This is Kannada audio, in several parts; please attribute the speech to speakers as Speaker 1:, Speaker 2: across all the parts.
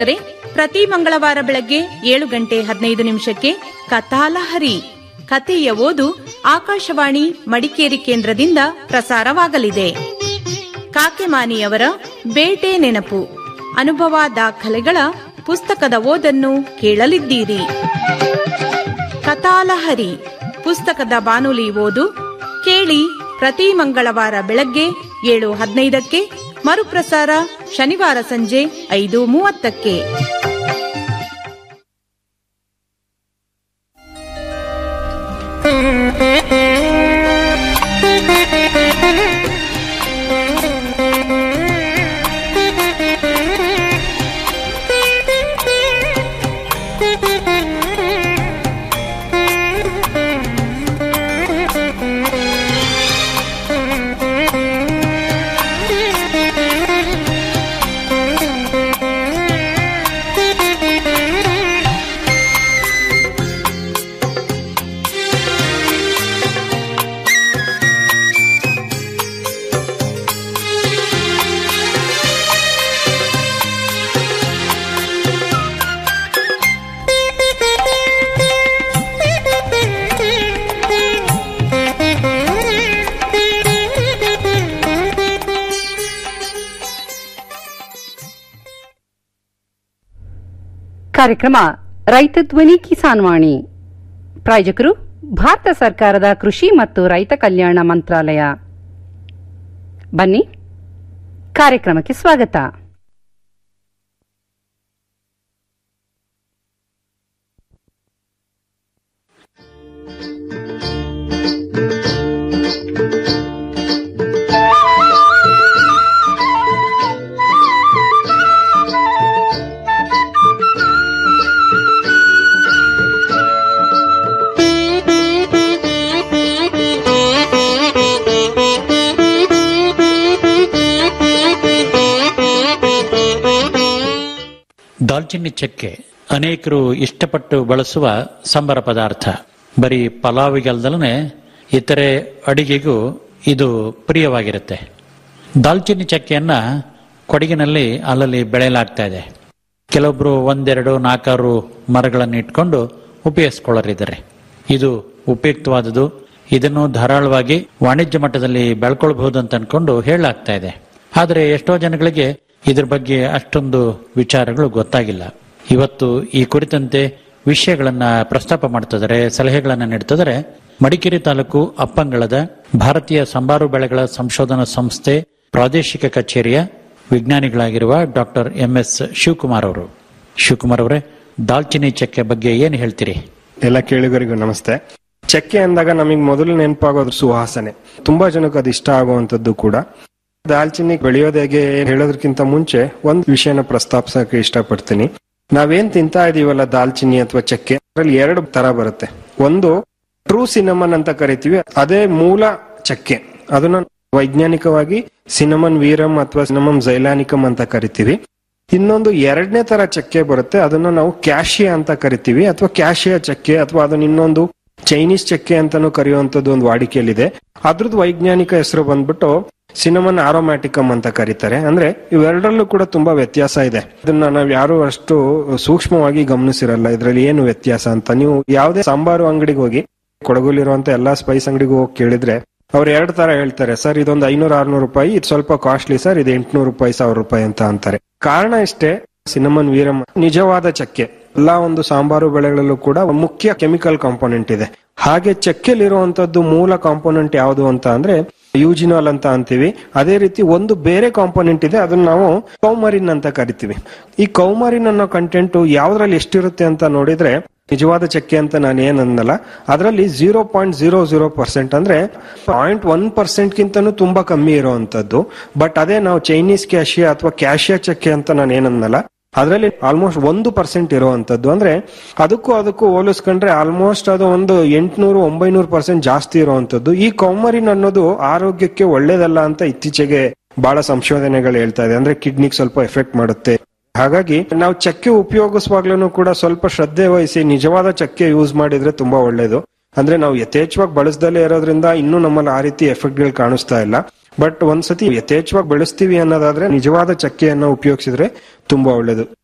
Speaker 1: ಆದರೆ ಪ್ರತಿ ಮಂಗಳವಾರ ಬೆಳಗ್ಗೆ ಏಳು ಗಂಟೆ ಹದಿನೈದು ನಿಮಿಷಕ್ಕೆ ಕಥಾಲಹರಿ ಕಥೆಯ ಓದು ಆಕಾಶವಾಣಿ ಮಡಿಕೇರಿ ಕೇಂದ್ರದಿಂದ ಪ್ರಸಾರವಾಗಲಿದೆ ಕಾಕೆಮಾನಿಯವರ ಬೇಟೆ ನೆನಪು ಅನುಭವ ದಾಖಲೆಗಳ ಪುಸ್ತಕದ ಓದನ್ನು ಕೇಳಲಿದ್ದೀರಿ ಕಥಾಲಹರಿ ಪುಸ್ತಕದ ಬಾನುಲಿ ಓದು ಕೇಳಿ ಪ್ರತಿ ಮಂಗಳವಾರ ಬೆಳಗ್ಗೆ ಏಳು ಹದಿನೈದಕ್ಕೆ ಮರುಪ್ರಸಾರ ಶನಿವಾರ ಸಂಜೆ ಐದು ಮೂವತ್ತಕ್ಕೆ
Speaker 2: ಕಾರ್ಯಕ್ರಮ ರೈತ ಧ್ವನಿ ಕಿಸಾನ್ ವಾಣಿ ಪ್ರಾಯೋಜಕರು ಭಾರತ ಸರ್ಕಾರದ ಕೃಷಿ ಮತ್ತು ರೈತ ಕಲ್ಯಾಣ ಮಂತ್ರಾಲಯ ಬನ್ನಿ ಕಾರ್ಯಕ್ರಮಕ್ಕೆ ಸ್ವಾಗತ
Speaker 3: ದಾಲ್ಚಿನ್ನಿ ಚಕ್ಕೆ ಅನೇಕರು ಇಷ್ಟಪಟ್ಟು ಬಳಸುವ ಸಂಬರ ಪದಾರ್ಥ ಬರೀ ಪಲಾವಿಗಲ್ದಲನೆ ಇತರೆ ಅಡಿಗೆಗೂ ಇದು ಪ್ರಿಯವಾಗಿರುತ್ತೆ ದಾಲ್ಚಿನ್ನಿ ಚಕ್ಕೆಯನ್ನ ಕೊಡಗಿನಲ್ಲಿ ಅಲ್ಲಲ್ಲಿ ಬೆಳೆಯಲಾಗ್ತಾ ಇದೆ ಕೆಲವೊಬ್ರು ಒಂದೆರಡು ನಾಲ್ಕಾರು ಮರಗಳನ್ನು ಇಟ್ಕೊಂಡು ಉಪಯೋಗಿಸ್ಕೊಳ್ಳರಿದ್ದಾರೆ ಇದು ಉಪಯುಕ್ತವಾದುದು ಇದನ್ನು ಧಾರಾಳವಾಗಿ ವಾಣಿಜ್ಯ ಮಟ್ಟದಲ್ಲಿ ಬೆಳ್ಕೊಳ್ಬಹುದು ಅಂತ ಅನ್ಕೊಂಡು ಹೇಳಲಾಗ್ತಾ ಇದೆ ಆದರೆ ಎಷ್ಟೋ ಜನಗಳಿಗೆ ಇದ್ರ ಬಗ್ಗೆ ಅಷ್ಟೊಂದು ವಿಚಾರಗಳು ಗೊತ್ತಾಗಿಲ್ಲ ಇವತ್ತು ಈ ಕುರಿತಂತೆ ವಿಷಯಗಳನ್ನ ಪ್ರಸ್ತಾಪ ಮಾಡ್ತಿದ್ದಾರೆ ಸಲಹೆಗಳನ್ನ ನೀಡ್ತಿದ್ದಾರೆ ಮಡಿಕೇರಿ ತಾಲೂಕು ಅಪ್ಪಂಗಳದ ಭಾರತೀಯ ಸಂಬಾರು ಬೆಳೆಗಳ ಸಂಶೋಧನಾ ಸಂಸ್ಥೆ ಪ್ರಾದೇಶಿಕ ಕಚೇರಿಯ ವಿಜ್ಞಾನಿಗಳಾಗಿರುವ ಡಾಕ್ಟರ್ ಎಂ ಎಸ್ ಶಿವಕುಮಾರ್ ಅವರು ಶಿವಕುಮಾರ್ ಅವರೇ ದಾಲ್ಚಿನ್ನಿ ಚಕ್ಕೆ ಬಗ್ಗೆ ಏನು ಹೇಳ್ತೀರಿ
Speaker 4: ಎಲ್ಲ ಕೇಳುಗರಿಗೂ ನಮಸ್ತೆ ಚಕ್ಕೆ ಅಂದಾಗ ನಮಗೆ ಮೊದಲು ನೆನಪಾಗೋದು ಸುವಾಸನೆ ತುಂಬಾ ಜನಕ್ಕೆ ಅದು ಇಷ್ಟ ಆಗುವಂತದ್ದು ಕೂಡ ದಾಲ್ಚಿನ್ನಿ ಬೆಳೆಯೋದು ಹೇಗೆ ಹೇಳೋದಕ್ಕಿಂತ ಮುಂಚೆ ಒಂದ್ ವಿಷಯನ ಪ್ರಸ್ತಾಪಿಸಕ್ಕೆ ಇಷ್ಟಪಡ್ತೀನಿ ನಾವೇನ್ ತಿಂತಾ ಇದೀವಲ್ಲ ದಾಲ್ಚಿನ್ನಿ ಅಥವಾ ಚಕ್ಕೆ ಅದ್ರಲ್ಲಿ ಎರಡು ತರ ಬರುತ್ತೆ ಒಂದು ಟ್ರೂ ಸಿನಮನ್ ಅಂತ ಕರಿತೀವಿ ಅದೇ ಮೂಲ ಚಕ್ಕೆ ಅದನ್ನ ವೈಜ್ಞಾನಿಕವಾಗಿ ಸಿನಮನ್ ವೀರಂ ಅಥವಾ ಸಿನಮನ್ ಜೈಲಾನಿಕಮ್ ಅಂತ ಕರಿತೀವಿ ಇನ್ನೊಂದು ಎರಡನೇ ತರ ಚಕ್ಕೆ ಬರುತ್ತೆ ಅದನ್ನ ನಾವು ಕ್ಯಾಶಿಯಾ ಅಂತ ಕರಿತೀವಿ ಅಥವಾ ಕ್ಯಾಶಿಯಾ ಚಕ್ಕೆ ಅಥವಾ ಅದನ್ನ ಇನ್ನೊಂದು ಚೈನೀಸ್ ಚಕ್ಕೆ ಅಂತಾನು ಕರೆಯುವಂತದ್ದು ಒಂದು ವಾಡಿಕೆಯಲ್ಲಿದೆ ಅದ್ರದ್ದು ವೈಜ್ಞಾನಿಕ ಹೆಸರು ಬಂದ್ಬಿಟ್ಟು ಸಿನಮನ್ ಆರೋಮ್ಯಾಟಿಕಮ್ ಅಂತ ಕರೀತಾರೆ ಅಂದ್ರೆ ಇವೆರಡರಲ್ಲೂ ಕೂಡ ತುಂಬಾ ವ್ಯತ್ಯಾಸ ಇದೆ ಇದನ್ನ ನಾವು ಯಾರು ಅಷ್ಟು ಸೂಕ್ಷ್ಮವಾಗಿ ಗಮನಿಸಿರಲ್ಲ ಇದ್ರಲ್ಲಿ ಏನು ವ್ಯತ್ಯಾಸ ಅಂತ ನೀವು ಯಾವುದೇ ಸಾಂಬಾರು ಅಂಗಡಿಗೆ ಹೋಗಿ ಕೊಡಗುಲಿರುವಂತ ಎಲ್ಲಾ ಸ್ಪೈಸ್ ಅಂಗಡಿಗೆ ಹೋಗಿ ಕೇಳಿದ್ರೆ ಅವ್ರು ಎರಡು ತರ ಹೇಳ್ತಾರೆ ಸರ್ ಇದೊಂದು ಐನೂರ ಆರ್ನೂರು ರೂಪಾಯಿ ಇದು ಸ್ವಲ್ಪ ಕಾಸ್ಟ್ಲಿ ಸರ್ ಇದು ಎಂಟ್ನೂರು ರೂಪಾಯಿ ಸಾವಿರ ರೂಪಾಯಿ ಅಂತ ಅಂತಾರೆ ಕಾರಣ ಇಷ್ಟೇ ಸಿನಮನ್ ವೀರಮ್ ನಿಜವಾದ ಚಕ್ಕೆ ಎಲ್ಲಾ ಒಂದು ಸಾಂಬಾರು ಬೆಳೆಗಳಲ್ಲೂ ಕೂಡ ಮುಖ್ಯ ಕೆಮಿಕಲ್ ಕಾಂಪೋನೆಂಟ್ ಇದೆ ಹಾಗೆ ಚಕ್ಕೆಲಿರುವಂತದ್ದು ಮೂಲ ಕಾಂಪೋನೆಂಟ್ ಯಾವುದು ಅಂತ ಅಂದ್ರೆ ಯೂಜಿನಾಲ್ ಅಂತ ಅಂತೀವಿ ಅದೇ ರೀತಿ ಒಂದು ಬೇರೆ ಕಾಂಪೋನೆಂಟ್ ಇದೆ ಅದನ್ನ ನಾವು ಕೌಮರಿನ್ ಅಂತ ಕರಿತೀವಿ ಈ ಕೌಮರಿನ್ ಅನ್ನೋ ಕಂಟೆಂಟ್ ಯಾವ್ದ್ರಲ್ಲಿ ಎಷ್ಟಿರುತ್ತೆ ಅಂತ ನೋಡಿದ್ರೆ ನಿಜವಾದ ಚಕ್ಕೆ ಅಂತ ನಾನು ಏನ್ ಅನ್ನಲ್ಲ ಅದರಲ್ಲಿ zero point zero zero percent ಅಂದ್ರೆ ಪಾಯಿಂಟ್ ಒನ್ ಪರ್ಸೆಂಟ್ ಗಿಂತನೂ ತುಂಬಾ ಕಮ್ಮಿ ಇರುವಂತದ್ದು ಬಟ್ ಅದೇ ನಾವು ಚೈನೀಸ್ ಕ್ಯಾಶಿಯಾ ಅಥವಾ ಕ್ಯಾಶಿಯಾ ಚಕ್ಕೆ ಅಂತ ನಾನು ಏನನ್ನಲ್ಲ ಅದರಲ್ಲಿ ಆಲ್ಮೋಸ್ಟ್ ಒಂದು ಪರ್ಸೆಂಟ್ ಇರುವಂತದ್ದು ಅಂದ್ರೆ ಅದಕ್ಕೂ ಅದಕ್ಕೂ ಹೋಲಿಸ್ಕೊಂಡ್ರೆ ಆಲ್ಮೋಸ್ಟ್ ಅದು ಒಂದು ಎಂಟ್ನೂರು ಒಂಬೈನೂರು ಪರ್ಸೆಂಟ್ ಜಾಸ್ತಿ ಇರುವಂತದ್ದು ಈ ಕೌಮರಿನ್ ಅನ್ನೋದು ಆರೋಗ್ಯಕ್ಕೆ ಒಳ್ಳೇದಲ್ಲ ಅಂತ ಇತ್ತೀಚೆಗೆ ಬಹಳ ಸಂಶೋಧನೆಗಳು ಹೇಳ್ತಾ ಇದೆ ಅಂದ್ರೆ ಕಿಡ್ನಿಗೆ ಸ್ವಲ್ಪ ಎಫೆಕ್ಟ್ ಮಾಡುತ್ತೆ ಹಾಗಾಗಿ ನಾವು ಚಕ್ಕೆ ಉಪಯೋಗಿಸುವಾಗ್ಲೂ ಕೂಡ ಸ್ವಲ್ಪ ಶ್ರದ್ಧೆ ವಹಿಸಿ ನಿಜವಾದ ಚಕ್ಕೆ ಯೂಸ್ ಮಾಡಿದ್ರೆ ತುಂಬಾ ಒಳ್ಳೇದು ಅಂದ್ರೆ ನಾವು ಯಥೇಚ್ಛವಾಗಿ ಬಳಸದಲ್ಲೇ ಇರೋದ್ರಿಂದ ಇನ್ನೂ ನಮ್ಮಲ್ಲಿ ಆ ರೀತಿ ಎಫೆಕ್ಟ್ಗಳು ಕಾಣಿಸ್ತಾ ಇಲ್ಲ ಬಟ್ ಒಂದ್ಸತಿ ಯಥೇಚ್ಛವಾಗಿ ಬೆಳೆಸ್ತೀವಿ ಅನ್ನೋದಾದ್ರೆ ನಿಜವಾದ ಚಕ್ಕೆಯನ್ನ ಉಪಯೋಗಿಸಿದ್ರೆ ತುಂಬಾ ಒಳ್ಳೇದು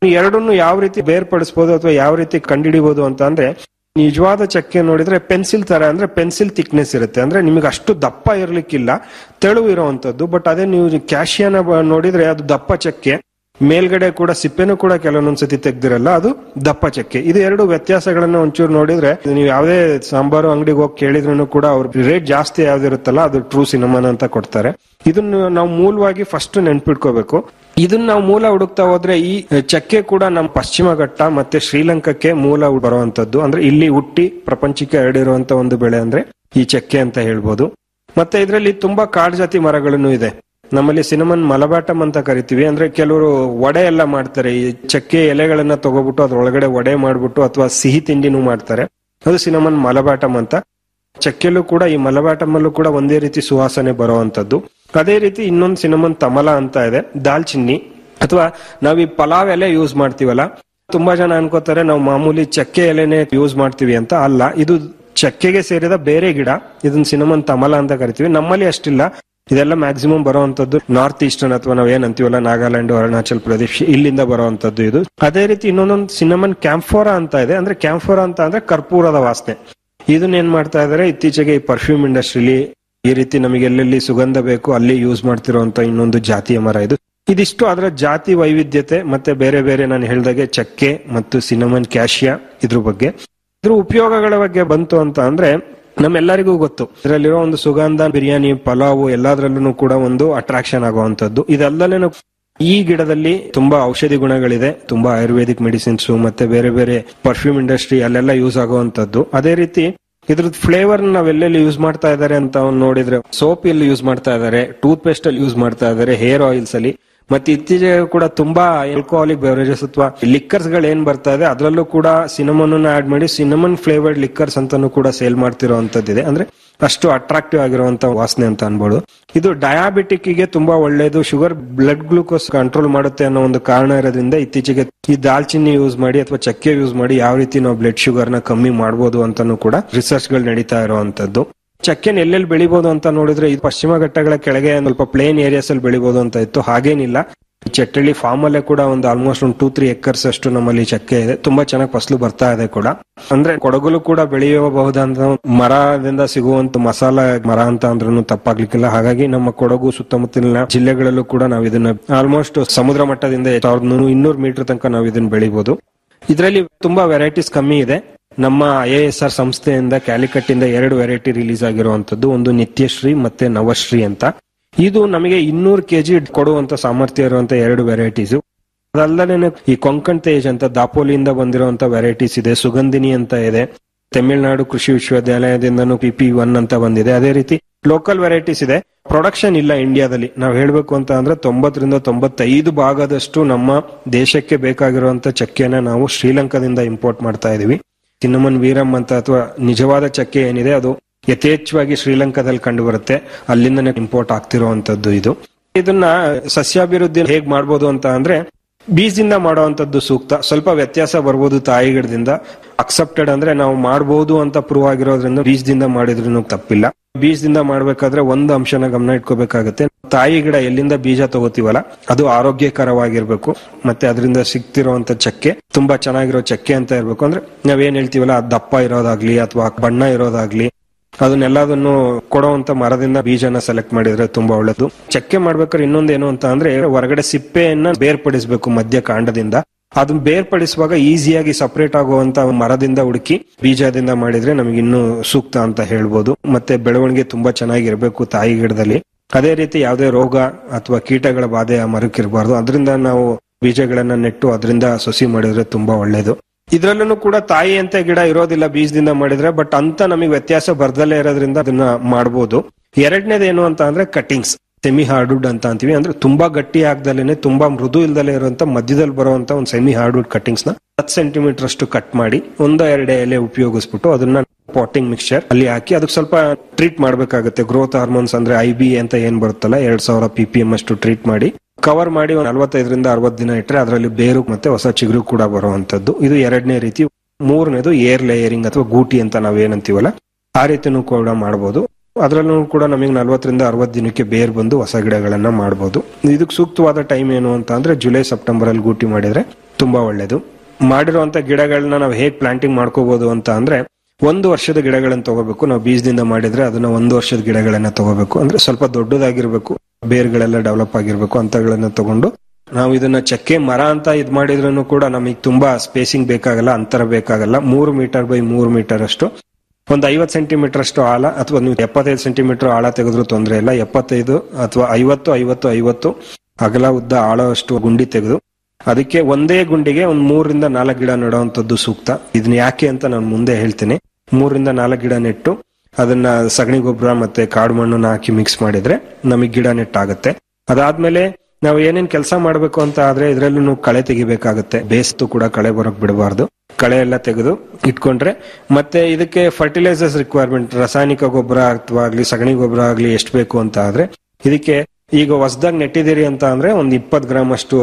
Speaker 4: ಎರಡನ್ನು ಯಾವ ರೀತಿ ಬೇರ್ಪಡಿಸಬಹುದು ಅಥವಾ ಯಾವ ರೀತಿ ಕಂಡುಹಿಡಿಬಹುದು ಅಂತ ಅಂದ್ರೆ ನಿಜವಾದ ಚಕ್ಕೆ ನೋಡಿದ್ರೆ ಪೆನ್ಸಿಲ್ ತರ ಅಂದ್ರೆ ಪೆನ್ಸಿಲ್ ಥಿಕ್ನೆಸ್ ಇರುತ್ತೆ ಅಂದ್ರೆ ನಿಮಗೆ ಅಷ್ಟು ದಪ್ಪ ಇರ್ಲಿಕ್ಕಿಲ್ಲ ತೆಳು ಇರುವಂತದ್ದು ಬಟ್ ಅದೇ ನೀವು ಕ್ಯಾಶಿಯನ ಬ- ನೋಡಿದ್ರೆ ಅದು ದಪ್ಪ ಚಕ್ಕೆ ಮೇಲ್ಗಡೆ ಕೂಡ ಸಿಪ್ಪೆನೂ ಕೂಡ ಕೆಲವೊಂದ್ಸತಿ ತೆಗ್ದಿರಲ್ಲ ಅದು ದಪ್ಪ ಚಕ್ಕೆ ಇದು ಎರಡು ವ್ಯತ್ಯಾಸಗಳನ್ನ ಒಂಚೂರು ನೋಡಿದ್ರೆ ನೀವು ಯಾವುದೇ ಸಾಂಬಾರು ಅಂಗಡಿಗೆ ಹೋಗಿ ಕೇಳಿದ್ರು ಕೂಡ ಅವ್ರ ರೇಟ್ ಜಾಸ್ತಿ ಯಾವ್ದಿರುತ್ತಲ್ಲ ಅದು ಟ್ರೂ ಸಿನಿಮಾನ ಅಂತ ಕೊಡ್ತಾರೆ ಇದನ್ನ ನಾವು ಮೂಲವಾಗಿ ಫಸ್ಟ್ ನೆನ್ಪಿಟ್ಕೋಬೇಕು ಇದನ್ನ ನಾವು ಮೂಲ ಹುಡುಕ್ತಾ ಹೋದ್ರೆ ಈ ಚಕ್ಕೆ ಕೂಡ ನಮ್ಮ ಪಶ್ಚಿಮ ಘಟ್ಟ ಮತ್ತೆ ಶ್ರೀಲಂಕಾಕ್ಕೆ ಮೂಲ ಬರುವಂತದ್ದು ಅಂದ್ರೆ ಇಲ್ಲಿ ಹುಟ್ಟಿ ಪ್ರಪಂಚಕ್ಕೆ ಹರಡಿರುವಂತ ಒಂದು ಬೆಳೆ ಅಂದ್ರೆ ಈ ಚಕ್ಕೆ ಅಂತ ಹೇಳ್ಬೋದು ಮತ್ತೆ ಇದರಲ್ಲಿ ತುಂಬಾ ಕಾಡು ಜಾತಿ ಮರಗಳನ್ನು ಇದೆ ನಮ್ಮಲ್ಲಿ ಸಿನಮನ್ ಮಲಬಾಟಮ್ ಅಂತ ಕರಿತೀವಿ ಅಂದ್ರೆ ಕೆಲವರು ವಡೆ ಎಲ್ಲ ಮಾಡ್ತಾರೆ ಈ ಚಕ್ಕೆ ಎಲೆಗಳನ್ನ ತಗೋಬಿಟ್ಟು ಅದ್ರೊಳಗಡೆ ವಡೆ ಮಾಡ್ಬಿಟ್ಟು ಅಥವಾ ಸಿಹಿ ತಿಂಡಿನೂ ಮಾಡ್ತಾರೆ ಅದು ಸಿನಮನ್ ಮಲಬಾಟಮ್ ಅಂತ ಚಕ್ಕೆಲ್ಲೂ ಕೂಡ ಈ ಮಲಬಾಟಮ್ ಅಲ್ಲೂ ಕೂಡ ಒಂದೇ ರೀತಿ ಸುವಾಸನೆ ಬರುವಂತದ್ದು ಅದೇ ರೀತಿ ಇನ್ನೊಂದು ಸಿನಮನ್ ತಮಲ ಅಂತ ಇದೆ ದಾಲ್ಚಿನ್ನಿ ಅಥವಾ ನಾವ್ ಈ ಪಲಾವ್ ಎಲೆ ಯೂಸ್ ಮಾಡ್ತೀವಲ್ಲ ತುಂಬಾ ಜನ ಅನ್ಕೋತಾರೆ ನಾವು ಮಾಮೂಲಿ ಚಕ್ಕೆ ಎಲೆನೆ ಯೂಸ್ ಮಾಡ್ತೀವಿ ಅಂತ ಅಲ್ಲ ಇದು ಚಕ್ಕೆಗೆ ಸೇರಿದ ಬೇರೆ ಗಿಡ ಇದನ್ನ ಸಿನಮನ್ ತಮಲ ಅಂತ ಕರಿತೀವಿ ನಮ್ಮಲ್ಲಿ ಅಷ್ಟಿಲ್ಲ ಇದೆಲ್ಲ ಮ್ಯಾಕ್ಸಿಮಮ್ ಬರುವಂತದ್ದು ನಾರ್ತ್ ಈಸ್ಟರ್ನ್ ಅಥವಾ ನಾವ್ ಏನ್ ಅಂತೀವಲ್ಲ ನಾಗಾಲ್ಯಾಂಡ್ ಅರುಣಾಚಲ್ ಪ್ರದೇಶ್ ಇಲ್ಲಿಂದ ಬರುವಂತದ್ದು ಇದು ಅದೇ ರೀತಿ ಇನ್ನೊಂದೊಂದು ಸಿನಮನ್ ಕ್ಯಾಂಫೋರಾ ಅಂತ ಇದೆ ಅಂದ್ರೆ ಕ್ಯಾಂಫೋರಾ ಅಂತ ಅಂದ್ರೆ ಕರ್ಪೂರದ ವಾಸನೆ ಇದನ್ನ ಏನ್ ಮಾಡ್ತಾ ಇದಾರೆ ಇತ್ತೀಚೆಗೆ ಈ ಪರ್ಫ್ಯೂಮ್ ಇಂಡಸ್ಟ್ರಿಲಿ ಈ ರೀತಿ ನಮಗೆ ಎಲ್ಲೆಲ್ಲಿ ಸುಗಂಧ ಬೇಕು ಅಲ್ಲಿ ಯೂಸ್ ಮಾಡ್ತಿರುವಂತ ಇನ್ನೊಂದು ಜಾತಿಯ ಮರ ಇದು ಇದಿಷ್ಟು ಅದರ ಜಾತಿ ವೈವಿಧ್ಯತೆ ಮತ್ತೆ ಬೇರೆ ಬೇರೆ ನಾನು ಹೇಳ್ದಾಗೆ ಚಕ್ಕೆ ಮತ್ತು ಸಿನಮನ್ ಕ್ಯಾಶಿಯಾ ಇದ್ರ ಬಗ್ಗೆ ಇದ್ರ ಉಪಯೋಗಗಳ ಬಗ್ಗೆ ಬಂತು ಅಂತ ಅಂದ್ರೆ ನಮ್ಮೆಲ್ಲರಿಗೂ ಗೊತ್ತು ಇದರಲ್ಲಿರೋ ಒಂದು ಸುಗಂಧ ಬಿರಿಯಾನಿ ಪಲಾವು ಎಲ್ಲದರಲ್ಲೂ ಕೂಡ ಒಂದು ಅಟ್ರಾಕ್ಷನ್ ಆಗುವಂತದ್ದು ಇದಲ್ಲದೇನು ಈ ಗಿಡದಲ್ಲಿ ತುಂಬಾ ಔಷಧಿ ಗುಣಗಳಿದೆ ತುಂಬಾ ಆಯುರ್ವೇದಿಕ್ ಮೆಡಿಸಿನ್ಸ್ ಮತ್ತೆ ಬೇರೆ ಬೇರೆ ಪರ್ಫ್ಯೂಮ್ ಇಂಡಸ್ಟ್ರಿ ಅಲ್ಲೆಲ್ಲ ಯೂಸ್ ಆಗುವಂತದ್ದು ಅದೇ ರೀತಿ ಇದ್ರದ್ದು ಫ್ಲೇವರ್ ನಾವೆಲ್ಲೆಲ್ಲಿ ಯೂಸ್ ಮಾಡ್ತಾ ಇದಾರೆ ಅಂತ ನೋಡಿದ್ರೆ ಸೋಪ್ ಇಲ್ಲಿ ಯೂಸ್ ಮಾಡ್ತಾ ಇದಾರೆ ಟೂತ್ ಪೇಸ್ಟ್ ಅಲ್ಲಿ ಯೂಸ್ ಮಾಡ್ತಾ ಇದಾರೆ ಹೇರ್ ಆಯಿಲ್ಸ್ ಅಲ್ಲಿ ಮತ್ತೆ ಇತ್ತೀಚೆಗೆ ಕೂಡ ತುಂಬಾ ಆಲ್ಕೋಹಾಲಿಕ್ ಬೆವರೇಜಸ್ ಅಥವಾ ಲಿಕ್ಕರ್ಸ್ ಗಳು ಏನ್ ಬರ್ತಾ ಇದೆ ಅದರಲ್ಲೂ ಕೂಡ ಸಿನಮನ್ ಆಡ್ ಮಾಡಿ ಸಿನಮನ್ ಫ್ಲೇವರ್ಡ್ ಲಿಕ್ಕರ್ಸ್ ಅಂತಾನು ಕೂಡ ಸೇಲ್ ಮಾಡ್ತಿರೋಂತದ್ದಿದೆ ಅಂದ್ರೆ ಅಷ್ಟು ಅಟ್ರಾಕ್ಟಿವ್ ಆಗಿರುವಂತ ವಾಸನೆ ಅಂತ ಅನ್ಬೋದು ಇದು ಡಯಾಬಿಟಿಕ್ ಗೆ ತುಂಬಾ ಒಳ್ಳೇದು ಶುಗರ್ ಬ್ಲಡ್ ಗ್ಲೂಕೋಸ್ ಕಂಟ್ರೋಲ್ ಮಾಡುತ್ತೆ ಅನ್ನೋ ಒಂದು ಕಾರಣ ಇರೋದ್ರಿಂದ ಇತ್ತೀಚೆಗೆ ಈ ದಾಲ್ಚಿನ್ನಿ ಯೂಸ್ ಮಾಡಿ ಅಥವಾ ಚಕ್ಕೆ ಯೂಸ್ ಮಾಡಿ ಯಾವ ರೀತಿ ನಾವು ಬ್ಲಡ್ ಶುಗರ್ ನ ಕಮ್ಮಿ ಮಾಡಬಹುದು ಅಂತಾನು ಕೂಡ ರಿಸರ್ಚ್ ಗಳು ನಡೀತಾ ಇರುವಂತದ್ದು ಚಕ್ಕೆನ್ ಎಲ್ಲೆಲ್ಲಿ ಬೆಳಿಬಹುದು ಅಂತ ನೋಡಿದ್ರೆ ಇದು ಪಶ್ಚಿಮ ಘಟ್ಟಗಳ ಕೆಳಗೆ ಸ್ವಲ್ಪ ಪ್ಲೇನ್ ಏರಿಯಾಸ್ ಅಲ್ಲಿ ಬೆಳಿಬಹುದು ಅಂತ ಇತ್ತು ಹಾಗೇನಿಲ್ಲ ಚಟ್ಟಳ್ಳಿ ಫಾರ್ಮ್ ಅಲ್ಲೇ ಕೂಡ ಒಂದು ಆಲ್ಮೋಸ್ಟ್ ಒಂದು ಟೂ ತ್ರೀ ಎಕರ್ಸ್ ಅಷ್ಟು ನಮ್ಮಲ್ಲಿ ಚಕ್ಕೆ ಇದೆ ತುಂಬಾ ಚೆನ್ನಾಗಿ ಫಸಲು ಬರ್ತಾ ಇದೆ ಕೂಡ ಅಂದ್ರೆ ಕೊಡಗಲು ಕೂಡ ಬೆಳೆಯಬಹುದಂತ ಮರದಿಂದ ಸಿಗುವಂತ ಮಸಾಲ ಮರ ಅಂತ ಅಂದ್ರೂ ತಪ್ಪಾಗ್ಲಿಕ್ಕಿಲ್ಲ ಹಾಗಾಗಿ ನಮ್ಮ ಕೊಡಗು ಸುತ್ತಮುತ್ತಲಿನ ಜಿಲ್ಲೆಗಳಲ್ಲೂ ಕೂಡ ನಾವು ಇದನ್ನ ಆಲ್ಮೋಸ್ಟ್ ಸಮುದ್ರ ಮಟ್ಟದಿಂದ ಸಾವಿರದ ನೂರು ಇನ್ನೂರು ಮೀಟರ್ ತನಕ ನಾವು ಇದನ್ನ ಬೆಳಿಬಹುದು ಇದರಲ್ಲಿ ತುಂಬಾ ವೆರೈಟೀಸ್ ಕಮ್ಮಿ ಇದೆ ನಮ್ಮ ಐ ಎಸ್ ಆರ್ ಸಂಸ್ಥೆಯಿಂದ ಕ್ಯಾಲಿಕಟ್ ಇಂದ ಎರಡು ವೆರೈಟಿ ರಿಲೀಸ್ ಆಗಿರುವಂತದ್ದು ಒಂದು ನಿತ್ಯಶ್ರೀ ಮತ್ತೆ ನವಶ್ರೀ ಅಂತ ಇದು ನಮಗೆ ಇನ್ನೂರು ಕೆಜಿ ಕೊಡುವಂತ ಸಾಮರ್ಥ್ಯ ಇರುವಂತ ಎರಡು ವೆರೈಟೀಸ್ ಅದಲ್ಲದೆ ಈ ಕೊಂಕಣ್ ತೇಜ್ ಅಂತ ದಾಪೋಲಿಯಿಂದ ಬಂದಿರುವಂತ ವೆರೈಟೀಸ್ ಇದೆ ಸುಗಂಧಿನಿ ಅಂತ ಇದೆ ತಮಿಳುನಾಡು ಕೃಷಿ ವಿಶ್ವವಿದ್ಯಾಲಯದಿಂದನೂ ಪಿ ಪಿ ಒನ್ ಅಂತ ಬಂದಿದೆ ಅದೇ ರೀತಿ ಲೋಕಲ್ ವೆರೈಟೀಸ್ ಇದೆ ಪ್ರೊಡಕ್ಷನ್ ಇಲ್ಲ ಇಂಡಿಯಾದಲ್ಲಿ ನಾವು ಹೇಳ್ಬೇಕು ಅಂತ ಅಂದ್ರೆ ತೊಂಬತ್ತರಿಂದ ತೊಂಬತ್ತೈದು ಭಾಗದಷ್ಟು ನಮ್ಮ ದೇಶಕ್ಕೆ ಬೇಕಾಗಿರುವಂತ ಚಕ್ಕೆನ ನಾವು ಶ್ರೀಲಂಕಾದಿಂದ ಇಂಪೋರ್ಟ್ ಮಾಡ್ತಾ ಇದೀವಿ ಚಿನ್ನಮನ್ ವೀರಂ ಅಂತ ಅಥವಾ ನಿಜವಾದ ಚಕ್ಕೆ ಏನಿದೆ ಅದು ಯಥೇಚ್ಛವಾಗಿ ಶ್ರೀಲಂಕಾದಲ್ಲಿ ಕಂಡು ಬರುತ್ತೆ ಅಲ್ಲಿಂದನೇ ಇಂಪೋರ್ಟ್ ಆಗ್ತಿರುವಂತದ್ದು ಇದು ಇದನ್ನ ಸಸ್ಯಾಭಿವೃದ್ಧಿ ಹೇಗ್ ಮಾಡ್ಬೋದು ಅಂತ ಅಂದ್ರೆ ಬೀಜದಿಂದ ಮಾಡುವಂತದ್ದು ಸೂಕ್ತ ಸ್ವಲ್ಪ ವ್ಯತ್ಯಾಸ ಬರ್ಬೋದು ತಾಯಿ ಗಿಡದಿಂದ ಅಕ್ಸೆಪ್ಟೆಡ್ ಅಂದ್ರೆ ನಾವು ಮಾಡಬಹುದು ಅಂತ ಪ್ರೂವ್ ಆಗಿರೋದ್ರಿಂದ ಬೀಜದಿಂದ ಮಾಡಿದ್ರು ತಪ್ಪಿಲ್ಲ ಬೀಜದಿಂದ ಮಾಡ್ಬೇಕಾದ್ರೆ ಒಂದು ಅಂಶನ ಗಮನ ಇಟ್ಕೋಬೇಕಾಗತ್ತೆ ತಾಯಿ ಗಿಡ ಎಲ್ಲಿಂದ ಬೀಜ ತಗೋತೀವಲ್ಲ ಅದು ಆರೋಗ್ಯಕರವಾಗಿರ್ಬೇಕು ಮತ್ತೆ ಅದರಿಂದ ಸಿಗ್ತಿರುವಂತ ಚಕ್ಕೆ ತುಂಬಾ ಚೆನ್ನಾಗಿರೋ ಚಕ್ಕೆ ಅಂತ ಇರ್ಬೇಕು ಅಂದ್ರೆ ನಾವೇನ್ ಹೇಳ್ತೀವಲ್ಲ ಅದ್ ದಪ್ಪ ಇರೋದಾಗ್ಲಿ ಅಥವಾ ಬಣ್ಣ ಇರೋದಾಗ್ಲಿ ಅದನ್ನೆಲ್ಲದನ್ನು ಕೊಡುವಂತ ಮರದಿಂದ ಬೀಜನ ಸೆಲೆಕ್ಟ್ ಮಾಡಿದ್ರೆ ತುಂಬಾ ಒಳ್ಳೇದು ಚಕ್ಕೆ ಮಾಡ್ಬೇಕಾದ್ರೆ ಇನ್ನೊಂದೇನು ಅಂತ ಅಂದ್ರೆ ಹೊರಗಡೆ ಸಿಪ್ಪೆಯನ್ನ ಬೇರ್ಪಡಿಸಬೇಕು ಮಧ್ಯ ಕಾಂಡದಿಂದ ಅದನ್ನ ಬೇರ್ಪಡಿಸುವಾಗ ಈಸಿಯಾಗಿ ಸಪರೇಟ್ ಆಗುವಂತ ಮರದಿಂದ ಹುಡುಕಿ ಬೀಜದಿಂದ ಮಾಡಿದ್ರೆ ನಮಗೆ ಇನ್ನೂ ಸೂಕ್ತ ಅಂತ ಹೇಳ್ಬೋದು ಮತ್ತೆ ಬೆಳವಣಿಗೆ ತುಂಬಾ ಚೆನ್ನಾಗಿರ್ಬೇಕು ತಾಯಿ ಗಿಡದಲ್ಲಿ ಅದೇ ರೀತಿ ಯಾವುದೇ ರೋಗ ಅಥವಾ ಕೀಟಗಳ ಬಾಧೆ ಆ ಮರಕ್ಕಿರಬಾರ್ದು ಅದರಿಂದ ನಾವು ಬೀಜಗಳನ್ನ ನೆಟ್ಟು ಅದರಿಂದ ಸೊಸಿ ಮಾಡಿದ್ರೆ ತುಂಬಾ ಒಳ್ಳೇದು ಇದ್ರಲ್ಲೂ ಕೂಡ ತಾಯಿ ಅಂತ ಗಿಡ ಇರೋದಿಲ್ಲ ಬೀಜದಿಂದ ಮಾಡಿದ್ರೆ ಬಟ್ ಅಂತ ನಮಗೆ ವ್ಯತ್ಯಾಸ ಬರ್ದಲ್ಲೇ ಇರೋದ್ರಿಂದ ಅದನ್ನ ಮಾಡಬಹುದು ಎರಡನೇದು ಏನು ಅಂತ ಅಂದ್ರೆ ಕಟಿಂಗ್ಸ್ ಸೆಮಿ ಹಾರ್ಡ್ವುಡ್ ಅಂತ ಅಂತೀವಿ ಅಂದ್ರೆ ತುಂಬಾ ಗಟ್ಟಿ ಆಗ್ದಲೇನೆ ತುಂಬಾ ಮೃದು ಇಲ್ದಲೇ ಇರುವಂತ ಮಧ್ಯದಲ್ಲಿ ಬರುವಂತ ಒಂದು ಸೆಮಿ ಹಾರ್ಡ್ವುಡ್ ಕಟಿಂಗ್ಸ್ ನ ಹತ್ತು ಸೆಂಟಿಮೀಟರ್ ಅಷ್ಟು ಕಟ್ ಮಾಡಿ ಒಂದೋ ಎರಡು ಎಲೆ ಉಪಯೋಗಿಸ್ಬಿಟ್ಟು ಅದನ್ನ ಪಾಟಿಂಗ್ ಮಿಕ್ಸ್ಚರ್ ಅಲ್ಲಿ ಹಾಕಿ ಅದಕ್ಕೆ ಸ್ವಲ್ಪ ಟ್ರೀಟ್ ಮಾಡಬೇಕಾಗುತ್ತೆ ಗ್ರೋತ್ ಹಾರ್ಮೋನ್ಸ್ ಅಂದ್ರೆ ಐ ಬಿ ಅಂತ ಏನ್ ಬರುತ್ತಲ್ಲ ಎರಡ್ ಸಾವಿರ ಪಿ ಪಿ ಎಂ ಅಷ್ಟು ಟ್ರೀಟ್ ಮಾಡಿ ಕವರ್ ಮಾಡಿ ಒಂದು ನಲವತ್ತೈದರಿಂದ ಅರವತ್ತು ದಿನ ಇಟ್ಟರೆ ಅದರಲ್ಲಿ ಬೇರು ಮತ್ತೆ ಹೊಸ ಚಿಗುರು ಕೂಡ ಬರುವಂತದ್ದು ಇದು ಎರಡನೇ ರೀತಿ ಮೂರನೇದು ಏರ್ ಲೇಯರಿಂಗ್ ಅಥವಾ ಗೂಟಿ ಅಂತ ನಾವೇನಂತೀವಲ್ಲ ಆ ರೀತಿನೂ ಕೂಡ ಮಾಡಬಹುದು ಅದರಲ್ಲೂ ಕೂಡ ನಮಗೆ ನಲವತ್ತರಿಂದ ಅರವತ್ತು ದಿನಕ್ಕೆ ಬೇರ್ ಬಂದು ಹೊಸ ಗಿಡಗಳನ್ನ ಮಾಡಬಹುದು ಇದಕ್ಕೆ ಸೂಕ್ತವಾದ ಟೈಮ್ ಏನು ಅಂತ ಅಂದ್ರೆ ಜುಲೈ ಸೆಪ್ಟೆಂಬರ್ ಅಲ್ಲಿ ಗೂಟಿ ಮಾಡಿದ್ರೆ ತುಂಬಾ ಒಳ್ಳೇದು ಮಾಡಿರುವಂತ ಗಿಡಗಳನ್ನ ನಾವು ಹೇಗ್ ಪ್ಲಾಂಟಿಂಗ್ ಮಾಡ್ಕೋಬಹುದು ಅಂತ ಅಂದ್ರೆ ಒಂದು ವರ್ಷದ ಗಿಡಗಳನ್ನ ತಗೋಬೇಕು ನಾವು ಬೀಜದಿಂದ ಮಾಡಿದ್ರೆ ಅದನ್ನ ಒಂದು ವರ್ಷದ ಗಿಡಗಳನ್ನ ತಗೋಬೇಕು ಅಂದ್ರೆ ಸ್ವಲ್ಪ ದೊಡ್ಡದಾಗಿರ್ಬೇಕು ಬೇರ್ಗಳೆಲ್ಲ ಡೆವಲಪ್ ಆಗಿರ್ಬೇಕು ಅಂತಗಳನ್ನ ತಗೊಂಡು ನಾವು ಇದನ್ನ ಚಕ್ಕೆ ಮರ ಅಂತ ಇದ್ ಮಾಡಿದ್ರು ಕೂಡ ನಮಗೆ ತುಂಬಾ ಸ್ಪೇಸಿಂಗ್ ಬೇಕಾಗಲ್ಲ ಅಂತರ ಬೇಕಾಗಲ್ಲ ಮೂರು ಮೀಟರ್ ಬೈ ಮೂರು ಮೀಟರ್ ಅಷ್ಟು ಒಂದು ಐವತ್ತು ಸೆಂಟಿಮೀಟರ್ ಅಷ್ಟು ಆಳ ಅಥವಾ ನೀವು ಎಪ್ಪತ್ತೈದು ಸೆಂಟಿಮೀಟರ್ ಆಳ ತೆಗೆದ್ರೂ ತೊಂದರೆ ಇಲ್ಲ ಎಪ್ಪತ್ತೈದು ಅಥವಾ ಐವತ್ತು ಐವತ್ತು ಐವತ್ತು ಅಗಲ ಉದ್ದ ಆಳವಷ್ಟು ಗುಂಡಿ ತೆಗೆದು ಅದಕ್ಕೆ ಒಂದೇ ಗುಂಡಿಗೆ ಒಂದ್ ಮೂರರಿಂದ ನಾಲ್ಕು ಗಿಡ ನೆಡುವಂತದ್ದು ಸೂಕ್ತ ಇದನ್ನ ಯಾಕೆ ಅಂತ ನಾನು ಮುಂದೆ ಹೇಳ್ತೀನಿ ಮೂರರಿಂದ ನಾಲ್ಕು ಗಿಡ ನೆಟ್ಟು ಅದನ್ನ ಸಗಣಿ ಗೊಬ್ಬರ ಮತ್ತೆ ಕಾಡು ಮಣ್ಣನ್ನ ಹಾಕಿ ಮಿಕ್ಸ್ ಮಾಡಿದ್ರೆ ನಮಗೆ ಗಿಡ ನೆಟ್ಟಾಗುತ್ತೆ ಅದಾದ್ಮೇಲೆ ನಾವು ಏನೇನ್ ಕೆಲಸ ಮಾಡ್ಬೇಕು ಅಂತ ಆದ್ರೆ ಇದ್ರಲ್ಲೂ ಕಳೆ ತೆಗಿಬೇಕಾಗುತ್ತೆ ಬೇಸ್ತು ಕೂಡ ಕಳೆ ಬರೋಕ್ ಬಿಡಬಾರ್ದು ಕಳೆ ಎಲ್ಲ ತೆಗೆದು ಇಟ್ಕೊಂಡ್ರೆ ಮತ್ತೆ ಇದಕ್ಕೆ ಫರ್ಟಿಲೈಸರ್ಸ್ ರಿಕ್ವೈರ್ಮೆಂಟ್ ರಾಸಾಯನಿಕ ಗೊಬ್ಬರ ಅಥವಾ ಆಗ್ಲಿ ಸಗಣಿ ಗೊಬ್ಬರ ಆಗ್ಲಿ ಎಷ್ಟು ಬೇಕು ಅಂತ ಆದ್ರೆ ಇದಕ್ಕೆ ಈಗ ಹೊಸದಾಗಿ ನೆಟ್ಟಿದ್ದೀರಿ ಅಂತ ಅಂದ್ರೆ ಒಂದ್ ಇಪ್ಪತ್ ಗ್ರಾಮ್ ಅಷ್ಟು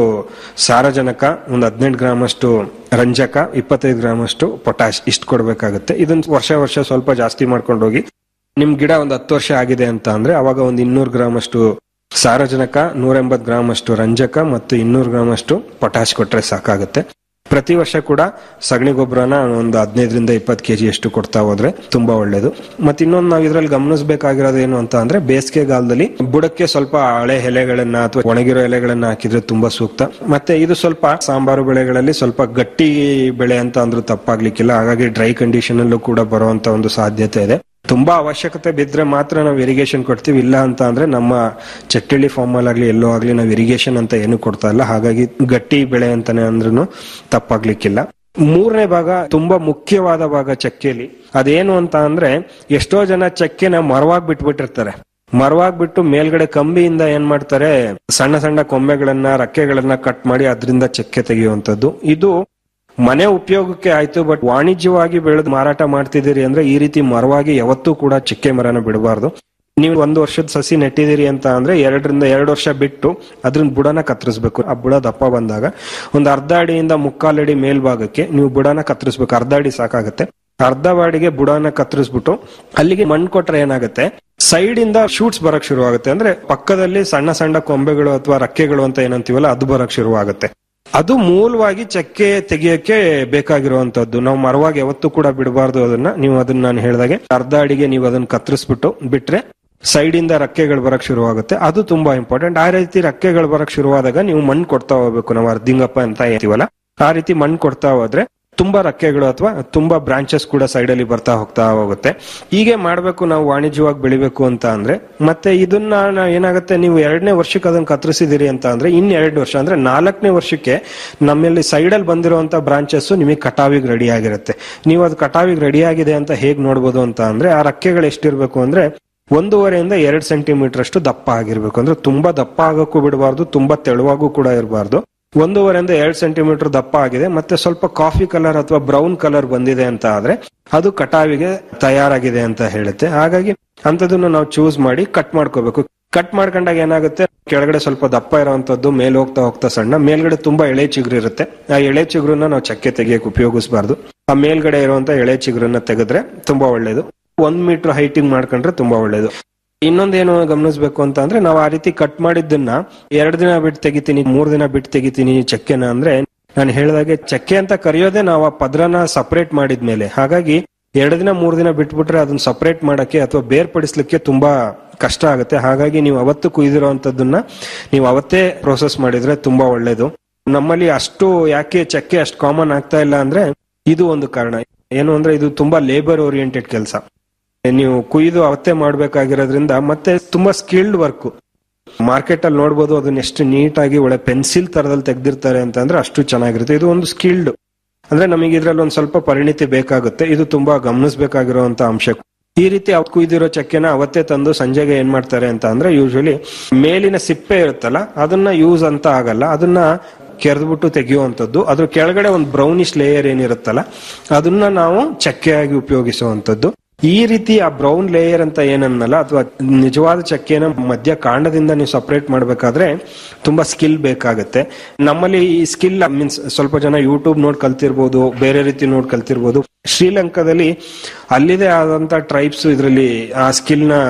Speaker 4: ಸಾರಜನಕ ಒಂದ್ ಹದಿನೆಂಟು ಗ್ರಾಮ್ ಅಷ್ಟು ರಂಜಕ ಇಪ್ಪತ್ತೈದು ಗ್ರಾಮ್ ಅಷ್ಟು ಪೊಟ್ಯಾಶ್ ಇಷ್ಟು ಕೊಡ್ಬೇಕಾಗುತ್ತೆ ಇದನ್ನ ವರ್ಷ ವರ್ಷ ಸ್ವಲ್ಪ ಜಾಸ್ತಿ ಮಾಡ್ಕೊಂಡು ಹೋಗಿ ನಿಮ್ ಗಿಡ ಒಂದ್ ಹತ್ತು ವರ್ಷ ಆಗಿದೆ ಅಂತ ಅಂದ್ರೆ ಅವಾಗ ಒಂದ್ ಇನ್ನೂರು ಗ್ರಾಮ್ ಅಷ್ಟು ಸಾರಜನಕ ನೂರ ಎಂಬತ್ ಗ್ರಾಮ್ ಅಷ್ಟು ರಂಜಕ ಮತ್ತು ಇನ್ನೂರು ಗ್ರಾಮ್ ಅಷ್ಟು ಪೊಟ್ಯಾಶ್ ಕೊಟ್ರೆ ಸಾಕಾಗುತ್ತೆ ಪ್ರತಿ ವರ್ಷ ಕೂಡ ಸಗಣಿ ಗೊಬ್ಬರನ ಒಂದು ಹದಿನೈದರಿಂದ ಇಪ್ಪತ್ತು ಕೆಜಿ ಅಷ್ಟು ಕೊಡ್ತಾ ಹೋದ್ರೆ ತುಂಬಾ ಒಳ್ಳೇದು ಮತ್ತೆ ಇನ್ನೊಂದು ನಾವು ಇದ್ರಲ್ಲಿ ಗಮನಿಸಬೇಕಾಗಿರೋದು ಏನು ಅಂತ ಅಂದ್ರೆ ಬೇಸಿಗೆಗಾಲದಲ್ಲಿ ಬುಡಕ್ಕೆ ಸ್ವಲ್ಪ ಹಳೆ ಎಲೆಗಳನ್ನ ಅಥವಾ ಒಣಗಿರೋ ಎಲೆಗಳನ್ನ ಹಾಕಿದ್ರೆ ತುಂಬಾ ಸೂಕ್ತ ಮತ್ತೆ ಇದು ಸ್ವಲ್ಪ ಸಾಂಬಾರು ಬೆಳೆಗಳಲ್ಲಿ ಸ್ವಲ್ಪ ಗಟ್ಟಿ ಬೆಳೆ ಅಂತ ಅಂದ್ರೂ ತಪ್ಪಾಗ್ಲಿಕ್ಕಿಲ್ಲ ಹಾಗಾಗಿ ಡ್ರೈ ಕಂಡೀಷನ್ ಅಲ್ಲೂ ಕೂಡ ಬರುವಂತ ಒಂದು ಸಾಧ್ಯತೆ ಇದೆ ತುಂಬಾ ಅವಶ್ಯಕತೆ ಬಿದ್ರೆ ಮಾತ್ರ ನಾವು ಇರಿಗೇಷನ್ ಕೊಡ್ತೀವಿ ಇಲ್ಲ ಅಂತ ಅಂದ್ರೆ ನಮ್ಮ ಚಟ್ಟಳ್ಳಿ ಫಾರ್ಮ್ ಆಗ್ಲಿ ಎಲ್ಲೋ ಆಗ್ಲಿ ನಾವು ಇರಿಗೇಷನ್ ಅಂತ ಏನು ಕೊಡ್ತಾ ಇಲ್ಲ ಹಾಗಾಗಿ ಗಟ್ಟಿ ಬೆಳೆ ಅಂತಾನೆ ಅಂದ್ರೂ ತಪ್ಪಾಗ್ಲಿಕ್ಕಿಲ್ಲ ಮೂರನೇ ಭಾಗ ತುಂಬಾ ಮುಖ್ಯವಾದ ಭಾಗ ಚಕ್ಕೆಲಿ ಅದೇನು ಅಂತ ಅಂದ್ರೆ ಎಷ್ಟೋ ಜನ ಚಕ್ಕೆನ ಮರವಾಗಿ ಬಿಟ್ಬಿಟ್ಟಿರ್ತಾರೆ ಮರವಾಗಿ ಬಿಟ್ಟು ಮೇಲ್ಗಡೆ ಕಂಬಿಯಿಂದ ಏನ್ ಮಾಡ್ತಾರೆ ಸಣ್ಣ ಸಣ್ಣ ಕೊಂಬೆಗಳನ್ನ ರಕ್ಕೆಗಳನ್ನ ಕಟ್ ಮಾಡಿ ಅದರಿಂದ ಚಕ್ಕೆ ತೆಗೆಯುವಂತದ್ದು ಇದು ಮನೆ ಉಪಯೋಗಕ್ಕೆ ಆಯ್ತು ಬಟ್ ವಾಣಿಜ್ಯವಾಗಿ ಬೆಳೆದು ಮಾರಾಟ ಮಾಡ್ತಿದ್ದೀರಿ ಅಂದ್ರೆ ಈ ರೀತಿ ಮರವಾಗಿ ಯಾವತ್ತೂ ಕೂಡ ಚಿಕ್ಕೆ ಮರನ ಬಿಡಬಾರ್ದು ನೀವು ಒಂದು ವರ್ಷದ ಸಸಿ ನೆಟ್ಟಿದ್ದೀರಿ ಅಂತ ಅಂದ್ರೆ ಎರಡರಿಂದ ಎರಡು ವರ್ಷ ಬಿಟ್ಟು ಅದ್ರಿಂದ ಬುಡನ ಕತ್ತರಿಸ್ಬೇಕು ಆ ಬುಡ ದಪ್ಪ ಬಂದಾಗ ಒಂದು ಅರ್ಧ ಅಡಿಯಿಂದ ಮುಕ್ಕಾಲು ಅಡಿ ಮೇಲ್ಭಾಗಕ್ಕೆ ನೀವು ಬುಡನ ಕತ್ತರಿಸ್ಬೇಕು ಅರ್ಧ ಅಡಿ ಸಾಕಾಗುತ್ತೆ ಅರ್ಧ ಬಾಡಿಗೆ ಬುಡನ ಕತ್ತರಿಸ್ಬಿಟ್ಟು ಅಲ್ಲಿಗೆ ಮಣ್ಣು ಕೊಟ್ರೆ ಏನಾಗುತ್ತೆ ಸೈಡ್ ಇಂದ ಶೂಟ್ಸ್ ಬರಕ್ ಶುರು ಆಗುತ್ತೆ ಅಂದ್ರೆ ಪಕ್ಕದಲ್ಲಿ ಸಣ್ಣ ಸಣ್ಣ ಕೊಂಬೆಗಳು ಅಥವಾ ರಕ್ಕೆಗಳು ಅಂತ ಏನಂತೀವಲ್ಲ ಅದು ಬರಕ್ ಶುರು ಆಗುತ್ತೆ ಅದು ಮೂಲವಾಗಿ ಚಕ್ಕೆ ತೆಗಿಯಕ್ಕೆ ಬೇಕಾಗಿರುವಂತದ್ದು ನಾವು ಮರವಾಗಿ ಯಾವತ್ತೂ ಕೂಡ ಬಿಡಬಾರ್ದು ಅದನ್ನ ನೀವು ಅದನ್ನ ನಾನು ಹೇಳಿದಾಗೆ ಅರ್ಧ ಅಡಿಗೆ ನೀವು ಅದನ್ನ ಕತ್ತರಿಸ್ಬಿಟ್ಟು ಬಿಟ್ರೆ ಸೈಡ್ ಇಂದ ರಕ್ಕೆಗಳು ಬರಕ್ ಶುರುವಾಗುತ್ತೆ ಅದು ತುಂಬಾ ಇಂಪಾರ್ಟೆಂಟ್ ಆ ರೀತಿ ರಕ್ಕೆಗಳು ಬರಕ್ ಶುರುವಾದಾಗ ನೀವು ಮಣ್ಣು ಕೊಡ್ತಾ ಹೋಗ್ಬೇಕು ನಾವು ಅರ್ಧಿಂಗಪ್ಪ ಅಂತ ಹೇಳ್ತೀವಲ್ಲ ಆ ರೀತಿ ಮಣ್ಣು ಕೊಡ್ತಾ ಹೋದ್ರೆ ತುಂಬಾ ರಕ್ಕೆಗಳು ಅಥವಾ ತುಂಬಾ ಬ್ರಾಂಚಸ್ ಕೂಡ ಸೈಡ್ ಅಲ್ಲಿ ಬರ್ತಾ ಹೋಗ್ತಾ ಹೋಗುತ್ತೆ ಹೀಗೆ ಮಾಡ್ಬೇಕು ನಾವು ವಾಣಿಜ್ಯವಾಗಿ ಬೆಳಿಬೇಕು ಅಂತ ಅಂದ್ರೆ ಮತ್ತೆ ಇದನ್ನ ನಾ- ಏನಾಗುತ್ತೆ ನೀವು ಎರಡನೇ ವರ್ಷಕ್ಕೆ ಅದನ್ನ ಕತ್ತರಿಸಿದಿರಿ ಅಂತ ಅಂದ್ರೆ ಇನ್ ಎರಡು ವರ್ಷ ಅಂದ್ರೆ ನಾಲ್ಕನೇ ವರ್ಷಕ್ಕೆ ನಮ್ಮಲ್ಲಿ ಸೈಡ್ ಅಲ್ಲಿ ಬಂದಿರುವಂತ ಬ್ರಾಂಚಸ್ ನಿಮಗೆ ಕಟಾವಿಗೆ ರೆಡಿ ಆಗಿರುತ್ತೆ ನೀವು ಅದು ಕಟಾವಿಗೆ ರೆಡಿ ಆಗಿದೆ ಅಂತ ಹೇಗ್ ನೋಡ್ಬೋದು ಅಂತ ಅಂದ್ರೆ ಆ ರಕ್ಕೆಗಳು ಎಷ್ಟಿರ್ಬೇಕು ಅಂದ್ರೆ ಒಂದೂವರೆಯಿಂದ ಎರಡು ಸೆಂಟಿಮೀಟರ್ ಅಷ್ಟು ದಪ್ಪ ಆಗಿರ್ಬೇಕು ಅಂದ್ರೆ ತುಂಬಾ ದಪ್ಪ ಆಗೋಕ್ಕೂ ಬಿಡಬಾರ್ದು ತುಂಬಾ ತೆಳುವಾಗೂ ಕೂಡ ಇರಬಾರ್ದು ಒಂದೂವರೆಯಿಂದ ಎರಡು ಸೆಂಟಿಮೀಟರ್ ದಪ್ಪ ಆಗಿದೆ ಮತ್ತೆ ಸ್ವಲ್ಪ ಕಾಫಿ ಕಲರ್ ಅಥವಾ ಬ್ರೌನ್ ಕಲರ್ ಬಂದಿದೆ ಅಂತ ಆದ್ರೆ ಅದು ಕಟಾವಿಗೆ ತಯಾರಾಗಿದೆ ಅಂತ ಹೇಳುತ್ತೆ ಹಾಗಾಗಿ ಅಂತದನ್ನ ನಾವು ಚೂಸ್ ಮಾಡಿ ಕಟ್ ಮಾಡ್ಕೋಬೇಕು ಕಟ್ ಮಾಡ್ಕೊಂಡಾಗ ಏನಾಗುತ್ತೆ ಕೆಳಗಡೆ ಸ್ವಲ್ಪ ದಪ್ಪ ಇರುವಂತದ್ದು ಮೇಲೆ ಹೋಗ್ತಾ ಹೋಗ್ತಾ ಸಣ್ಣ ಮೇಲ್ಗಡೆ ತುಂಬಾ ಎಳೆ ಚಿಗುರು ಇರುತ್ತೆ ಆ ಎಳೆ ಚಿಗುರನ್ನ ನಾವು ಚಕ್ಕೆ ತೆಗಿಯಕ್ಕೆ ಉಪಯೋಗಿಸಬಾರ್ದು ಆ ಮೇಲ್ಗಡೆ ಇರುವಂತ ಎಳೆ ಚಿಗುರನ್ನ ತೆಗೆದ್ರೆ ತುಂಬಾ ಒಳ್ಳೇದು ಒಂದ್ ಮೀಟರ್ ಹೈಟಿಂಗ್ ಮಾಡ್ಕೊಂಡ್ರೆ ತುಂಬಾ ಒಳ್ಳೇದು ಇನ್ನೊಂದೇನು ಗಮನಿಸ್ಬೇಕು ಅಂತ ಅಂದ್ರೆ ನಾವು ಆ ರೀತಿ ಕಟ್ ಮಾಡಿದ್ದನ್ನ ಎರಡು ದಿನ ಬಿಟ್ಟು ತೆಗಿತೀನಿ ಮೂರ್ ದಿನ ಬಿಟ್ಟು ತೆಗಿತೀನಿ ಚಕ್ಕೆನ ಅಂದ್ರೆ ನಾನು ಹೇಳಿದಾಗೆ ಚಕ್ಕೆ ಅಂತ ಕರೆಯೋದೇ ನಾವು ಆ ಪದ್ರನ ಸಪರೇಟ್ ಮಾಡಿದ್ಮೇಲೆ ಹಾಗಾಗಿ ಎರಡು ದಿನ ಮೂರ್ ದಿನ ಬಿಟ್ಬಿಟ್ರೆ ಅದನ್ನ ಸಪರೇಟ್ ಮಾಡಕ್ಕೆ ಅಥವಾ ಬೇರ್ಪಡಿಸ್ಲಿಕ್ಕೆ ತುಂಬಾ ಕಷ್ಟ ಆಗುತ್ತೆ ಹಾಗಾಗಿ ನೀವು ಅವತ್ತು ಕುಯ್ದಿರೋಂಥದ್ದನ್ನ ನೀವು ಅವತ್ತೇ ಪ್ರೋಸೆಸ್ ಮಾಡಿದ್ರೆ ತುಂಬಾ ಒಳ್ಳೇದು ನಮ್ಮಲ್ಲಿ ಅಷ್ಟು ಯಾಕೆ ಚಕ್ಕೆ ಅಷ್ಟು ಕಾಮನ್ ಆಗ್ತಾ ಇಲ್ಲ ಅಂದ್ರೆ ಇದು ಒಂದು ಕಾರಣ ಏನು ಅಂದ್ರೆ ಇದು ತುಂಬಾ ಲೇಬರ್ ಓರಿಯೆಂಟೆಡ್ ಕೆಲಸ ನೀವು ಕುಯ್ದು ಅವತ್ತೇ ಮಾಡ್ಬೇಕಾಗಿರೋದ್ರಿಂದ ಮತ್ತೆ ತುಂಬಾ ಸ್ಕಿಲ್ಡ್ ವರ್ಕ್ ಮಾರ್ಕೆಟ್ ಅಲ್ಲಿ ನೋಡ್ಬೋದು ಅದನ್ನ ಎಷ್ಟು ನೀಟಾಗಿ ಒಳ್ಳೆ ಪೆನ್ಸಿಲ್ ತರದಲ್ಲಿ ತೆಗ್ದಿರ್ತಾರೆ ಅಂತಂದ್ರೆ ಅಷ್ಟು ಚೆನ್ನಾಗಿರುತ್ತೆ ಇದು ಒಂದು ಸ್ಕಿಲ್ಡ್ ಅಂದ್ರೆ ನಮಗೆ ಇದ್ರಲ್ಲಿ ಒಂದ್ ಸ್ವಲ್ಪ ಪರಿಣಿತಿ ಬೇಕಾಗುತ್ತೆ ಇದು ತುಂಬಾ ಗಮನಿಸಬೇಕಾಗಿರುವಂತ ಅಂಶ ಈ ರೀತಿ ಅವ್ರು ಕುಯ್ದಿರೋ ಚಕ್ಕೆನ ಅವತ್ತೇ ತಂದು ಸಂಜೆಗೆ ಏನ್ ಮಾಡ್ತಾರೆ ಅಂತ ಅಂದ್ರೆ ಯೂಶಲಿ ಮೇಲಿನ ಸಿಪ್ಪೆ ಇರುತ್ತಲ್ಲ ಅದನ್ನ ಯೂಸ್ ಅಂತ ಆಗಲ್ಲ ಅದನ್ನ ಕೆರೆದ್ಬಿಟ್ಟು ತೆಗೆಯುವಂಥದ್ದು ಅದ್ರ ಕೆಳಗಡೆ ಒಂದು ಬ್ರೌನಿಶ್ ಲೇಯರ್ ಏನಿರುತ್ತಲ್ಲ ಅದನ್ನ ನಾವು ಚಕ್ಕೆಯಾಗಿ ಉಪಯೋಗಿಸುವಂಥದ್ದು ಈ ರೀತಿ ಆ ಬ್ರೌನ್ ಲೇಯರ್ ಅಂತ ಏನನ್ನಲ್ಲ ಅಥವಾ ನಿಜವಾದ ಚಕ್ಕೆನ ಮಧ್ಯ ಕಾಂಡದಿಂದ ನೀವು ಸಪರೇಟ್ ಮಾಡ್ಬೇಕಾದ್ರೆ ತುಂಬಾ ಸ್ಕಿಲ್ ಬೇಕಾಗುತ್ತೆ ನಮ್ಮಲ್ಲಿ ಈ ಸ್ಕಿಲ್ ಮೀನ್ಸ್ ಸ್ವಲ್ಪ ಜನ ಯೂಟ್ಯೂಬ್ ನೋಡ್ ಕಲ್ತಿರ್ಬೋದು ಬೇರೆ ರೀತಿ ನೋಡ್ ಕಲ್ತಿರ್ಬೋದು ಶ್ರೀಲಂಕಾದಲ್ಲಿ ಅಲ್ಲಿದೆ ಆದಂತ ಟ್ರೈಬ್ಸ್ ಇದರಲ್ಲಿ ಆ ಸ್ಕಿಲ್ ನ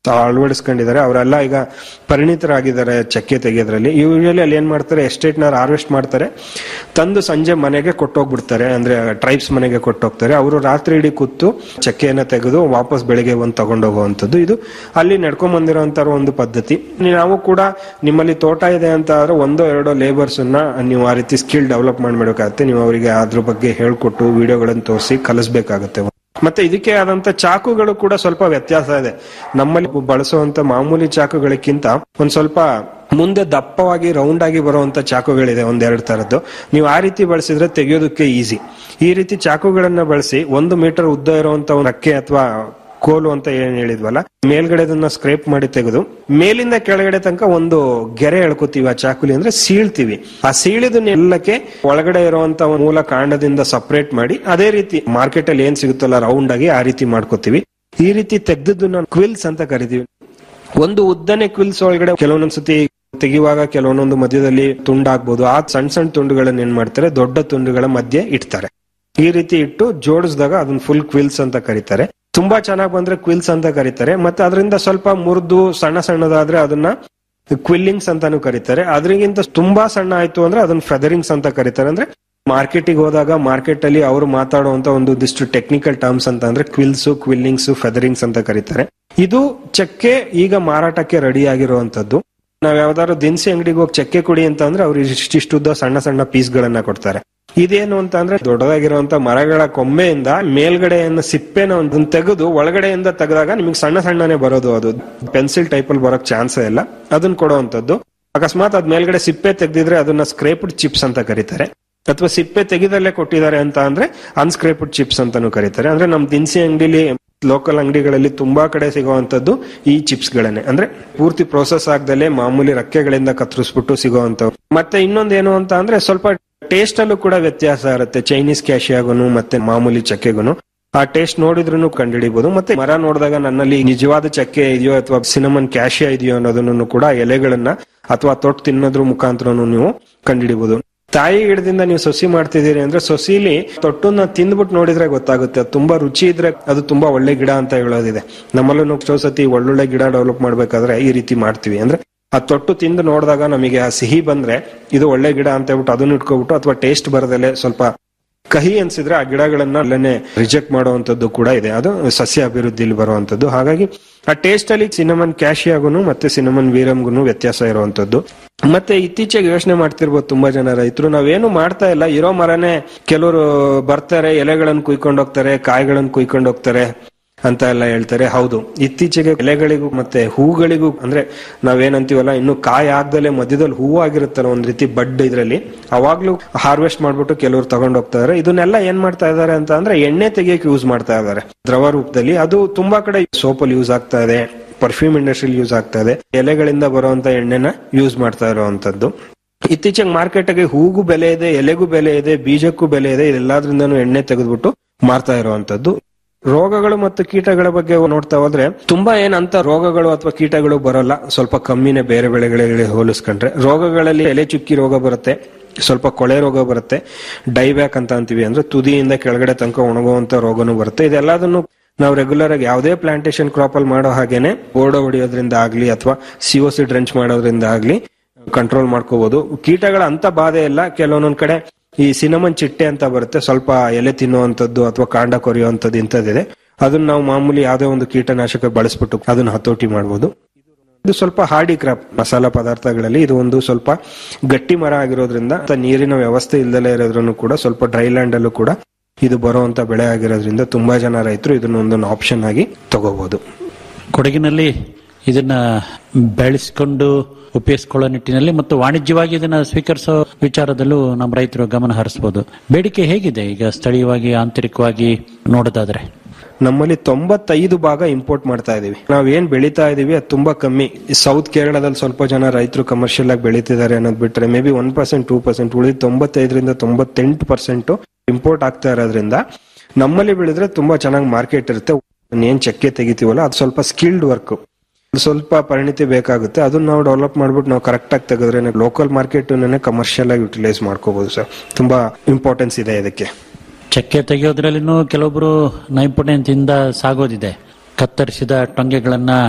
Speaker 4: ಅಳವಡಿಸ್ಕೊಂಡಿದ್ದಾರೆ ಅವರೆಲ್ಲ ಈಗ ಪರಿಣಿತರಾಗಿದ್ದಾರೆ ಚಕ್ಕೆ ತೆಗೆಯೋದ್ರಲ್ಲಿ ಯೂಶಲಿ ಅಲ್ಲಿ ಏನ್ ಮಾಡ್ತಾರೆ ಎಸ್ಟೇಟ್ ನ ಹಾರ್ವೆಸ್ಟ್ ಮಾಡ್ತಾರೆ ತಂದು ಸಂಜೆ ಮನೆಗೆ ಕೊಟ್ಟೋಗ್ಬಿಡ್ತಾರೆ ಅಂದ್ರೆ ಟ್ರೈಬ್ಸ್ ಮನೆಗೆ ಕೊಟ್ಟೋಗ್ತಾರೆ ಅವರು ರಾತ್ರಿ ಇಡೀ ಕೂತು ಚಕ್ಕೆಯನ್ನ ತೆಗೆದು ವಾಪಸ್ ಬೆಳಿಗ್ಗೆ ಒಂದು ತಗೊಂಡೋಗುವಂಥದ್ದು ಇದು ಅಲ್ಲಿ ನಡ್ಕೊಂಡ್ ಬಂದಿರೋಂತ ಒಂದು ಪದ್ಧತಿ ನಾವು ಕೂಡ ನಿಮ್ಮಲ್ಲಿ ತೋಟ ಇದೆ ಅಂತ ಆದ್ರೆ ಒಂದೋ ಎರಡೋ ಲೇಬರ್ಸ್ ಅನ್ನ ನೀವು ಆ ರೀತಿ ಸ್ಕಿಲ್ ಡೆವಲಪ್ ಮಾಡ್ಬೇಕಾಗತ್ತೆ ನೀವು ಅವರಿಗೆ ಅದ್ರ ಬಗ್ಗೆ ಹೇಳ್ಕೊಟ್ಟು ವಿಡಿಯೋಗಳನ್ನು ತೋರಿಸಿ ಕಲಿಸ್ಬೇಕಾಗತ್ತೆ ಮತ್ತೆ ಇದಕ್ಕೆ ಆದಂತ ಚಾಕುಗಳು ಕೂಡ ಸ್ವಲ್ಪ ವ್ಯತ್ಯಾಸ ಇದೆ ನಮ್ಮಲ್ಲಿ ಬಳಸುವಂತ ಮಾಮೂಲಿ ಚಾಕುಗಳಕ್ಕಿಂತ ಒಂದ್ ಸ್ವಲ್ಪ ಮುಂದೆ ದಪ್ಪವಾಗಿ ರೌಂಡ್ ಆಗಿ ಬರುವಂತ ಚಾಕುಗಳಿದೆ ಒಂದೆರಡು ತರದ್ದು ನೀವು ಆ ರೀತಿ ಬಳಸಿದ್ರೆ ತೆಗೆಯೋದಕ್ಕೆ ಈಸಿ ಈ ರೀತಿ ಚಾಕುಗಳನ್ನ ಬಳಸಿ ಒಂದು ಮೀಟರ್ ಉದ್ದ ಇರುವಂತ ಒಂದು ಅಕ್ಕೆ ಅಥವಾ ಕೋಲು ಅಂತ ಏನ್ ಹೇಳಿದ್ವಲ್ಲ ಮೇಲ್ಗಡೆ ಅದನ್ನ ಸ್ಕ್ರೇಪ್ ಮಾಡಿ ತೆಗೆದು ಮೇಲಿಂದ ಕೆಳಗಡೆ ತನಕ ಒಂದು ಗೆರೆ ಎಳ್ಕೊತೀವಿ ಆ ಚಾಕುಲಿ ಅಂದ್ರೆ ಸೀಳ್ತೀವಿ ಆ ಸೀಳಿದನ್ನೆಲ್ಲಕ್ಕೆ ಒಳಗಡೆ ಇರುವಂತ ಒಂದು ಮೂಲ ಕಾಂಡದಿಂದ ಸಪರೇಟ್ ಮಾಡಿ ಅದೇ ರೀತಿ ಮಾರ್ಕೆಟ್ ಅಲ್ಲಿ ಏನ್ ಸಿಗುತ್ತಲ್ಲ ರೌಂಡ್ ಆಗಿ ಆ ರೀತಿ ಮಾಡ್ಕೋತೀವಿ ಈ ರೀತಿ ತೆಗ್ದದ್ದನ್ನ ಕ್ವಿಲ್ಸ್ ಅಂತ ಕರಿತೀವಿ ಒಂದು ಉದ್ದನೆ ಕ್ವಿಲ್ಸ್ ಒಳಗಡೆ ಕೆಲವೊಂದೊಂದ್ಸತಿ ತೆಗೆಯುವಾಗ ಕೆಲವೊಂದೊಂದು ಮಧ್ಯದಲ್ಲಿ ತುಂಡಾಗ್ಬೋದು ಆ ಸಣ್ಣ ಸಣ್ಣ ತುಂಡುಗಳನ್ನ ಏನ್ ಮಾಡ್ತಾರೆ ದೊಡ್ಡ ತುಂಡುಗಳ ಮಧ್ಯೆ ಇಡ್ತಾರೆ ಈ ರೀತಿ ಇಟ್ಟು ಜೋಡಿಸಿದಾಗ ಅದನ್ನ ಫುಲ್ ಕ್ವಿಲ್ಸ್ ಅಂತ ಕರೀತಾರೆ ತುಂಬಾ ಚೆನ್ನಾಗಿ ಬಂದ್ರೆ ಕ್ವಿಲ್ಸ್ ಅಂತ ಕರೀತಾರೆ ಮತ್ತೆ ಅದರಿಂದ ಸ್ವಲ್ಪ ಮುರಿದು ಸಣ್ಣ ಸಣ್ಣದಾದ್ರೆ ಅದನ್ನ ಕ್ವಿಲ್ಲಿಂಗ್ಸ್ ಅಂತಾನು ಕರೀತಾರೆ ಅದರಿಗಿಂತ ತುಂಬಾ ಸಣ್ಣ ಆಯ್ತು ಅಂದ್ರೆ ಅದನ್ನ ಫೆದರಿಂಗ್ಸ್ ಅಂತ ಕರೀತಾರೆ ಅಂದ್ರೆ ಮಾರ್ಕೆಟಿಗೆ ಹೋದಾಗ ಮಾರ್ಕೆಟ್ ಅಲ್ಲಿ ಅವರು ಮಾತಾಡುವಂತ ಒಂದು ದಿಷ್ಟು ಟೆಕ್ನಿಕಲ್ ಟರ್ಮ್ಸ್ ಅಂತ ಅಂದ್ರೆ ಕ್ವಿಲ್ಸ್ ಕ್ವಿಲ್ಲಿಂಗ್ಸ್ ಫೆದರಿಂಗ್ಸ್ ಅಂತ ಕರೀತಾರೆ ಇದು ಚಕ್ಕೆ ಈಗ ಮಾರಾಟಕ್ಕೆ ರೆಡಿ ಆಗಿರುವಂತದ್ದು ನಾವ್ ಯಾವ್ದಾದ್ರು ದಿನಸಿ ಅಂಗಡಿಗೆ ಹೋಗಿ ಚಕ್ಕೆ ಕೊಡಿ ಅಂತ ಅಂದ್ರೆ ಅವ್ರು ಇಷ್ಟಿಷ್ಟುದ್ದ ಸಣ್ಣ ಸಣ್ಣ ಪೀಸ್ ಗಳನ್ನ ಕೊಡ್ತಾರೆ ಇದೇನು ಅಂತ ಅಂದ್ರೆ ದೊಡ್ಡದಾಗಿರುವಂತ ಮರಗಳ ಕೊಂಬೆಯಿಂದ ಮೇಲ್ಗಡೆಯನ್ನ ಸಿಪ್ಪೆನ ಒಂದು ತೆಗೆದು ಒಳಗಡೆಯಿಂದ ತೆಗೆದಾಗ ನಿಮಗೆ ಸಣ್ಣ ಸಣ್ಣನೆ ಬರೋದು ಅದು ಪೆನ್ಸಿಲ್ ಟೈಪ್ ಅಲ್ಲಿ ಬರೋಕ್ ಚಾನ್ಸ್ ಇಲ್ಲ ಅದನ್ನ ಕೊಡುವಂತದ್ದು ಅಕಸ್ಮಾತ್ ಅದ್ ಮೇಲ್ಗಡೆ ಸಿಪ್ಪೆ ತೆಗೆದಿದ್ರೆ ಅದನ್ನ ಸ್ಕ್ರೇಪ್ಡ್ ಚಿಪ್ಸ್ ಅಂತ ಕರೀತಾರೆ ಅಥವಾ ಸಿಪ್ಪೆ ತೆಗೆದಲ್ಲೇ ಕೊಟ್ಟಿದ್ದಾರೆ ಅಂತ ಅಂದ್ರೆ ಅನ್ಸ್ಕ್ರೇಪ್ಡ್ ಚಿಪ್ಸ್ ಅಂತಾನು ಕರೀತಾರೆ ಅಂದ್ರೆ ನಮ್ ದಿನಸಿ ಅಂಗಡಿಲಿ ಲೋಕಲ್ ಅಂಗಡಿಗಳಲ್ಲಿ ತುಂಬಾ ಕಡೆ ಸಿಗುವಂತದ್ದು ಈ ಚಿಪ್ಸ್ ಗಳನ್ನೇ ಅಂದ್ರೆ ಪೂರ್ತಿ ಪ್ರೋಸೆಸ್ ಆಗದಲ್ಲೇ ಮಾಮೂಲಿ ರಕ್ಕೆಗಳಿಂದ ಕತ್ತರಿಸ್ಬಿಟ್ಟು ಸಿಗುವಂತವು ಮತ್ತೆ ಇನ್ನೊಂದೇನು ಅಂತ ಅಂದ್ರೆ ಸ್ವಲ್ಪ ಟೇಸ್ಟ್ ಅಲ್ಲೂ ಕೂಡ ವ್ಯತ್ಯಾಸ ಇರುತ್ತೆ ಚೈನೀಸ್ ಕ್ಯಾಶಿಯಾಗುನು ಮತ್ತೆ ಮಾಮೂಲಿ ಚಕ್ಕೆಗುನು ಆ ಟೇಸ್ಟ್ ನೋಡಿದ್ರು ಕಂಡುಹಿಡಿಬಹುದು ಮತ್ತೆ ಮರ ನೋಡಿದಾಗ ನನ್ನಲ್ಲಿ ನಿಜವಾದ ಚಕ್ಕೆ ಇದೆಯೋ ಅಥವಾ ಸಿನಮನ್ ಕ್ಯಾಶಿಯಾ ಇದೆಯೋ ಅನ್ನೋದನ್ನು ಕೂಡ ಎಲೆಗಳನ್ನ ಅಥವಾ ತೊಟ್ಟು ತಿನ್ನೋದ್ರ ಮುಖಾಂತರ ನೀವು ಕಂಡುಹಿಡಿಬಹುದು ತಾಯಿ ಗಿಡದಿಂದ ನೀವು ಸೊಸಿ ಮಾಡ್ತಿದ್ದೀರಿ ಅಂದ್ರೆ ಸೊಸಿಲಿ ತೊಟ್ಟನ್ನ ತಿಂದ್ಬಿಟ್ಟು ನೋಡಿದ್ರೆ ಗೊತ್ತಾಗುತ್ತೆ ಅದು ತುಂಬಾ ರುಚಿ ಇದ್ರೆ ಅದು ತುಂಬಾ ಒಳ್ಳೆ ಗಿಡ ಅಂತ ಹೇಳೋದಿದೆ ನಮ್ಮಲ್ಲೂ ಎಷ್ಟೋ ಸತಿ ಒಳ್ಳೊಳ್ಳೆ ಗಿಡ ಡೆವಲಪ್ ಮಾಡ್ಬೇಕಾದ್ರೆ ಈ ರೀತಿ ಮಾಡ್ತೀವಿ ಅಂದ್ರೆ ಆ ತೊಟ್ಟು ತಿಂದು ನೋಡಿದಾಗ ನಮಗೆ ಆ ಸಿಹಿ ಬಂದ್ರೆ ಇದು ಒಳ್ಳೆ ಗಿಡ ಅಂತ ಹೇಳ್ಬಿಟ್ಟು ಅದನ್ನ ಇಟ್ಕೊಬಿಟ್ಟು ಅಥವಾ ಟೇಸ್ಟ್ ಬರದಲ್ಲೇ ಸ್ವಲ್ಪ ಕಹಿ ಅನ್ಸಿದ್ರೆ ಆ ಗಿಡಗಳನ್ನ ಅಲ್ಲೇ ರಿಜೆಕ್ಟ್ ಮಾಡುವಂತದ್ದು ಕೂಡ ಇದೆ ಅದು ಸಸ್ಯ ಅಭಿವೃದ್ಧಿಲಿ ಬರುವಂತದ್ದು ಹಾಗಾಗಿ ಆ ಟೇಸ್ಟ್ ಅಲ್ಲಿ ಸಿನಮನ್ ಕ್ಯಾಶಿಯಾಗುನು ಮತ್ತೆ ಸಿನಮನ್ ವೀರಮ್ಗುನು ವ್ಯತ್ಯಾಸ ಇರುವಂತದ್ದು ಮತ್ತೆ ಇತ್ತೀಚೆಗೆ ಯೋಚನೆ ಮಾಡ್ತಿರ್ಬೋದು ತುಂಬಾ ಜನ ರೈತರು ನಾವೇನು ಮಾಡ್ತಾ ಇಲ್ಲ ಇರೋ ಮರನೇ ಕೆಲವರು ಬರ್ತಾರೆ ಎಲೆಗಳನ್ನು ಕುಯ್ಕೊಂಡು ಹೋಗ್ತಾರೆ ಕಾಯಿಗಳನ್ನು ಕುಯ್ಕೊಂಡು ಹೋಗ್ತಾರೆ ಅಂತ ಎಲ್ಲ ಹೇಳ್ತಾರೆ ಹೌದು ಇತ್ತೀಚೆಗೆ ಎಲೆಗಳಿಗೂ ಮತ್ತೆ ಹೂಗಳಿಗೂ ಅಂದ್ರೆ ನಾವೇನಂತೀವಲ್ಲ ಇನ್ನು ಕಾಯಿ ಆಗ್ದಲೆ ಮಧ್ಯದಲ್ಲಿ ಹೂವು ಆಗಿರುತ್ತಲ್ಲ ಒಂದ್ ರೀತಿ ಬಡ್ ಇದ್ರಲ್ಲಿ ಅವಾಗ್ಲೂ ಹಾರ್ವೆಸ್ಟ್ ಮಾಡ್ಬಿಟ್ಟು ಕೆಲವರು ತಗೊಂಡ್ ಹೋಗ್ತಾರೆ ಇದನ್ನೆಲ್ಲ ಏನ್ ಮಾಡ್ತಾ ಇದಾರೆ ಅಂತ ಅಂದ್ರೆ ಎಣ್ಣೆ ತೆಗಿಯಕ್ಕೆ ಯೂಸ್ ಮಾಡ್ತಾ ಇದಾರೆ ದ್ರವ ರೂಪದಲ್ಲಿ ಅದು ತುಂಬಾ ಕಡೆ ಸೋಪಲ್ಲಿ ಯೂಸ್ ಆಗ್ತಾ ಇದೆ ಪರ್ಫ್ಯೂಮ್ ಇಂಡಸ್ಟ್ರಿಯಲ್ಲಿ ಯೂಸ್ ಆಗ್ತಾ ಇದೆ ಎಲೆಗಳಿಂದ ಬರುವಂತ ಎಣ್ಣೆನ ಯೂಸ್ ಮಾಡ್ತಾ ಇರುವಂತದ್ದು ಇತ್ತೀಚೆಗೆ ಮಾರ್ಕೆಟ್ಗೆ ಹೂಗೂ ಬೆಲೆ ಇದೆ ಎಲೆಗೂ ಬೆಲೆ ಇದೆ ಬೀಜಕ್ಕೂ ಬೆಲೆ ಇದೆ ಇದೆಲ್ಲದ್ರಿಂದನೂ ಎಣ್ಣೆ ತೆಗೆದ್ಬಿಟ್ಟು ಮಾರ್ತಾ ಇರುವಂತದ್ದು ರೋಗಗಳು ಮತ್ತು ಕೀಟಗಳ ಬಗ್ಗೆ ನೋಡ್ತಾ ಹೋದ್ರೆ ತುಂಬಾ ಏನಂತ ರೋಗಗಳು ಅಥವಾ ಕೀಟಗಳು ಬರಲ್ಲ ಸ್ವಲ್ಪ ಕಮ್ಮಿನೇ ಬೇರೆ ಬೆಳೆಗಳಿಗೆ ಹೋಲಿಸ್ಕೊಂಡ್ರೆ ರೋಗಗಳಲ್ಲಿ ಎಲೆ ಚುಕ್ಕಿ ರೋಗ ಬರುತ್ತೆ ಸ್ವಲ್ಪ ಕೊಳೆ ರೋಗ ಬರುತ್ತೆ ಡೈಬ್ಯಾಕ್ ಅಂತ ಅಂತೀವಿ ಅಂದ್ರೆ ತುದಿಯಿಂದ ಕೆಳಗಡೆ ತನಕ ಒಣಗುವಂತ ರೋಗನೂ ಬರುತ್ತೆ ಇದೆಲ್ಲದನ್ನು ನಾವು ರೆಗ್ಯುಲರ್ ಆಗಿ ಯಾವುದೇ ಪ್ಲಾಂಟೇಶನ್ ಕ್ರಾಪ್ ಅಲ್ಲಿ ಮಾಡೋ ಹಾಗೇನೆ ಬೋರ್ಡ್ ಹೊಡಿಯೋದ್ರಿಂದ ಆಗ್ಲಿ ಅಥವಾ ಸಿಒಸಿ ಡ್ರೆಂಚ್ ಮಾಡೋದ್ರಿಂದ ಆಗ್ಲಿ ಕಂಟ್ರೋಲ್ ಮಾಡ್ಕೋಬಹುದು ಕೀಟಗಳ ಅಂತ ಬಾಧೆ ಇಲ್ಲ ಕೆಲವೊಂದೊಂದ್ ಕಡೆ ಈ ಸಿನಮನ್ ಚಿಟ್ಟೆ ಅಂತ ಬರುತ್ತೆ ಸ್ವಲ್ಪ ಎಲೆ ತಿನ್ನುವಂತದ್ದು ಅಥವಾ ಕಾಂಡ ಕೊರೆಯುವಂತದ್ದು ಇಂಥದ್ದಿದೆ ಅದನ್ನ ನಾವು ಮಾಮೂಲಿ ಯಾವುದೇ ಒಂದು ಕೀಟನಾಶಕ ಬಳಸ್ಬಿಟ್ಟು ಅದನ್ನ ಹತೋಟಿ ಮಾಡಬಹುದು ಇದು ಸ್ವಲ್ಪ ಹಾರ್ಡಿ ಕ್ರಾಪ್ ಮಸಾಲಾ ಪದಾರ್ಥಗಳಲ್ಲಿ ಇದು ಒಂದು ಸ್ವಲ್ಪ ಗಟ್ಟಿ ಮರ ಆಗಿರೋದ್ರಿಂದ ಅಥವಾ ನೀರಿನ ವ್ಯವಸ್ಥೆ ಇಲ್ದಲೇ ಇರೋದ್ರೂ ಕೂಡ ಸ್ವಲ್ಪ ಡ್ರೈ ಲ್ಯಾಂಡ್ ಅಲ್ಲೂ ಕೂಡ ಇದು ಬರುವಂತ ಬೆಳೆ ಆಗಿರೋದ್ರಿಂದ ತುಂಬಾ ಜನ ರೈತರು ಇದನ್ನ ಒಂದೊಂದು ಆಪ್ಷನ್ ಆಗಿ ತಗೋಬಹುದು
Speaker 3: ಕೊಡಗಿನಲ್ಲಿ ಇದನ್ನ ಬೆಳೆಸಿಕೊಂಡು ಉಪಯೋಗಿಸಿಕೊಳ್ಳೋ ನಿಟ್ಟಿನಲ್ಲಿ ಮತ್ತು ವಾಣಿಜ್ಯವಾಗಿ ಇದನ್ನ ಸ್ವೀಕರಿಸೋ ವಿಚಾರದಲ್ಲೂ ನಮ್ಮ ರೈತರು ಗಮನ ಹರಿಸಬಹುದು ಬೇಡಿಕೆ ಹೇಗಿದೆ ಈಗ ಸ್ಥಳೀಯವಾಗಿ ಆಂತರಿಕವಾಗಿ ನೋಡೋದಾದ್ರೆ
Speaker 4: ನಮ್ಮಲ್ಲಿ ತೊಂಬತ್ತೈದು ಭಾಗ ಇಂಪೋರ್ಟ್ ಮಾಡ್ತಾ ಇದೀವಿ ನಾವ್ ಏನ್ ಬೆಳೀತಾ ಇದೀವಿ ಅದು ತುಂಬಾ ಕಮ್ಮಿ ಸೌತ್ ಕೇರಳದಲ್ಲಿ ಸ್ವಲ್ಪ ಜನ ರೈತರು ಕಮರ್ಷಿಯಲ್ ಆಗಿ ಬೆಳೀತಿದ್ದಾರೆ ಅನ್ನೋದು ಬಿಟ್ರೆ maybe one percent two percent ಉಳಿದ ತೊಂಬತ್ತೈದರಿಂದ ತೊಂಬತ್ತೆಂಟು ಪರ್ಸೆಂಟ್ ಇಂಪೋರ್ಟ್ ಆಗ್ತಾ ಇರೋದ್ರಿಂದ ನಮ್ಮಲ್ಲಿ ಬೆಳೆದ್ರೆ ತುಂಬಾ ಚೆನ್ನಾಗಿ ಮಾರ್ಕೆಟ್ ಇರುತ್ತೆ ಏನ್ ಚಕ್ಕೆ ತೆಗಿತೀವಲ್ಲ ಅದು ಸ್ವಲ್ಪ ಸ್ಕಿಲ್ಡ್ ವರ್ಕ್ ಸ್ವಲ್ಪ ಪರಿಣಿತಿ ಬೇಕಾಗುತ್ತೆ ಅದನ್ನ ನಾವು ಡೆವಲಪ್ ಮಾಡ್ಬಿಟ್ಟು ನಾವು ಕರೆಕ್ಟ್ ಆಗಿ ತೆಗೆದ್ರೆ ಲೋಕಲ್ ಮಾರ್ಕೆಟ್ ಕಮರ್ಷಿಯಲ್ ಆಗಿ ಯುಟಿಲೈಸ್ ಮಾಡ್ಕೋಬಹುದು ಸರ್ ತುಂಬಾ ಇಂಪಾರ್ಟೆನ್ಸ್ ಇದೆ ಇದಕ್ಕೆ
Speaker 3: ಚಕ್ಕೆ ತೆಗೆಯೋದ್ರಲ್ಲಿನೂ ಕೆಲವೊಬ್ರು ನೈಪುಣ್ಯತೆಯಿಂದ ಸಾಗೋದಿದೆ ಕತ್ತರಿಸಿದ ಟೊಂಗೆಗಳನ್ನ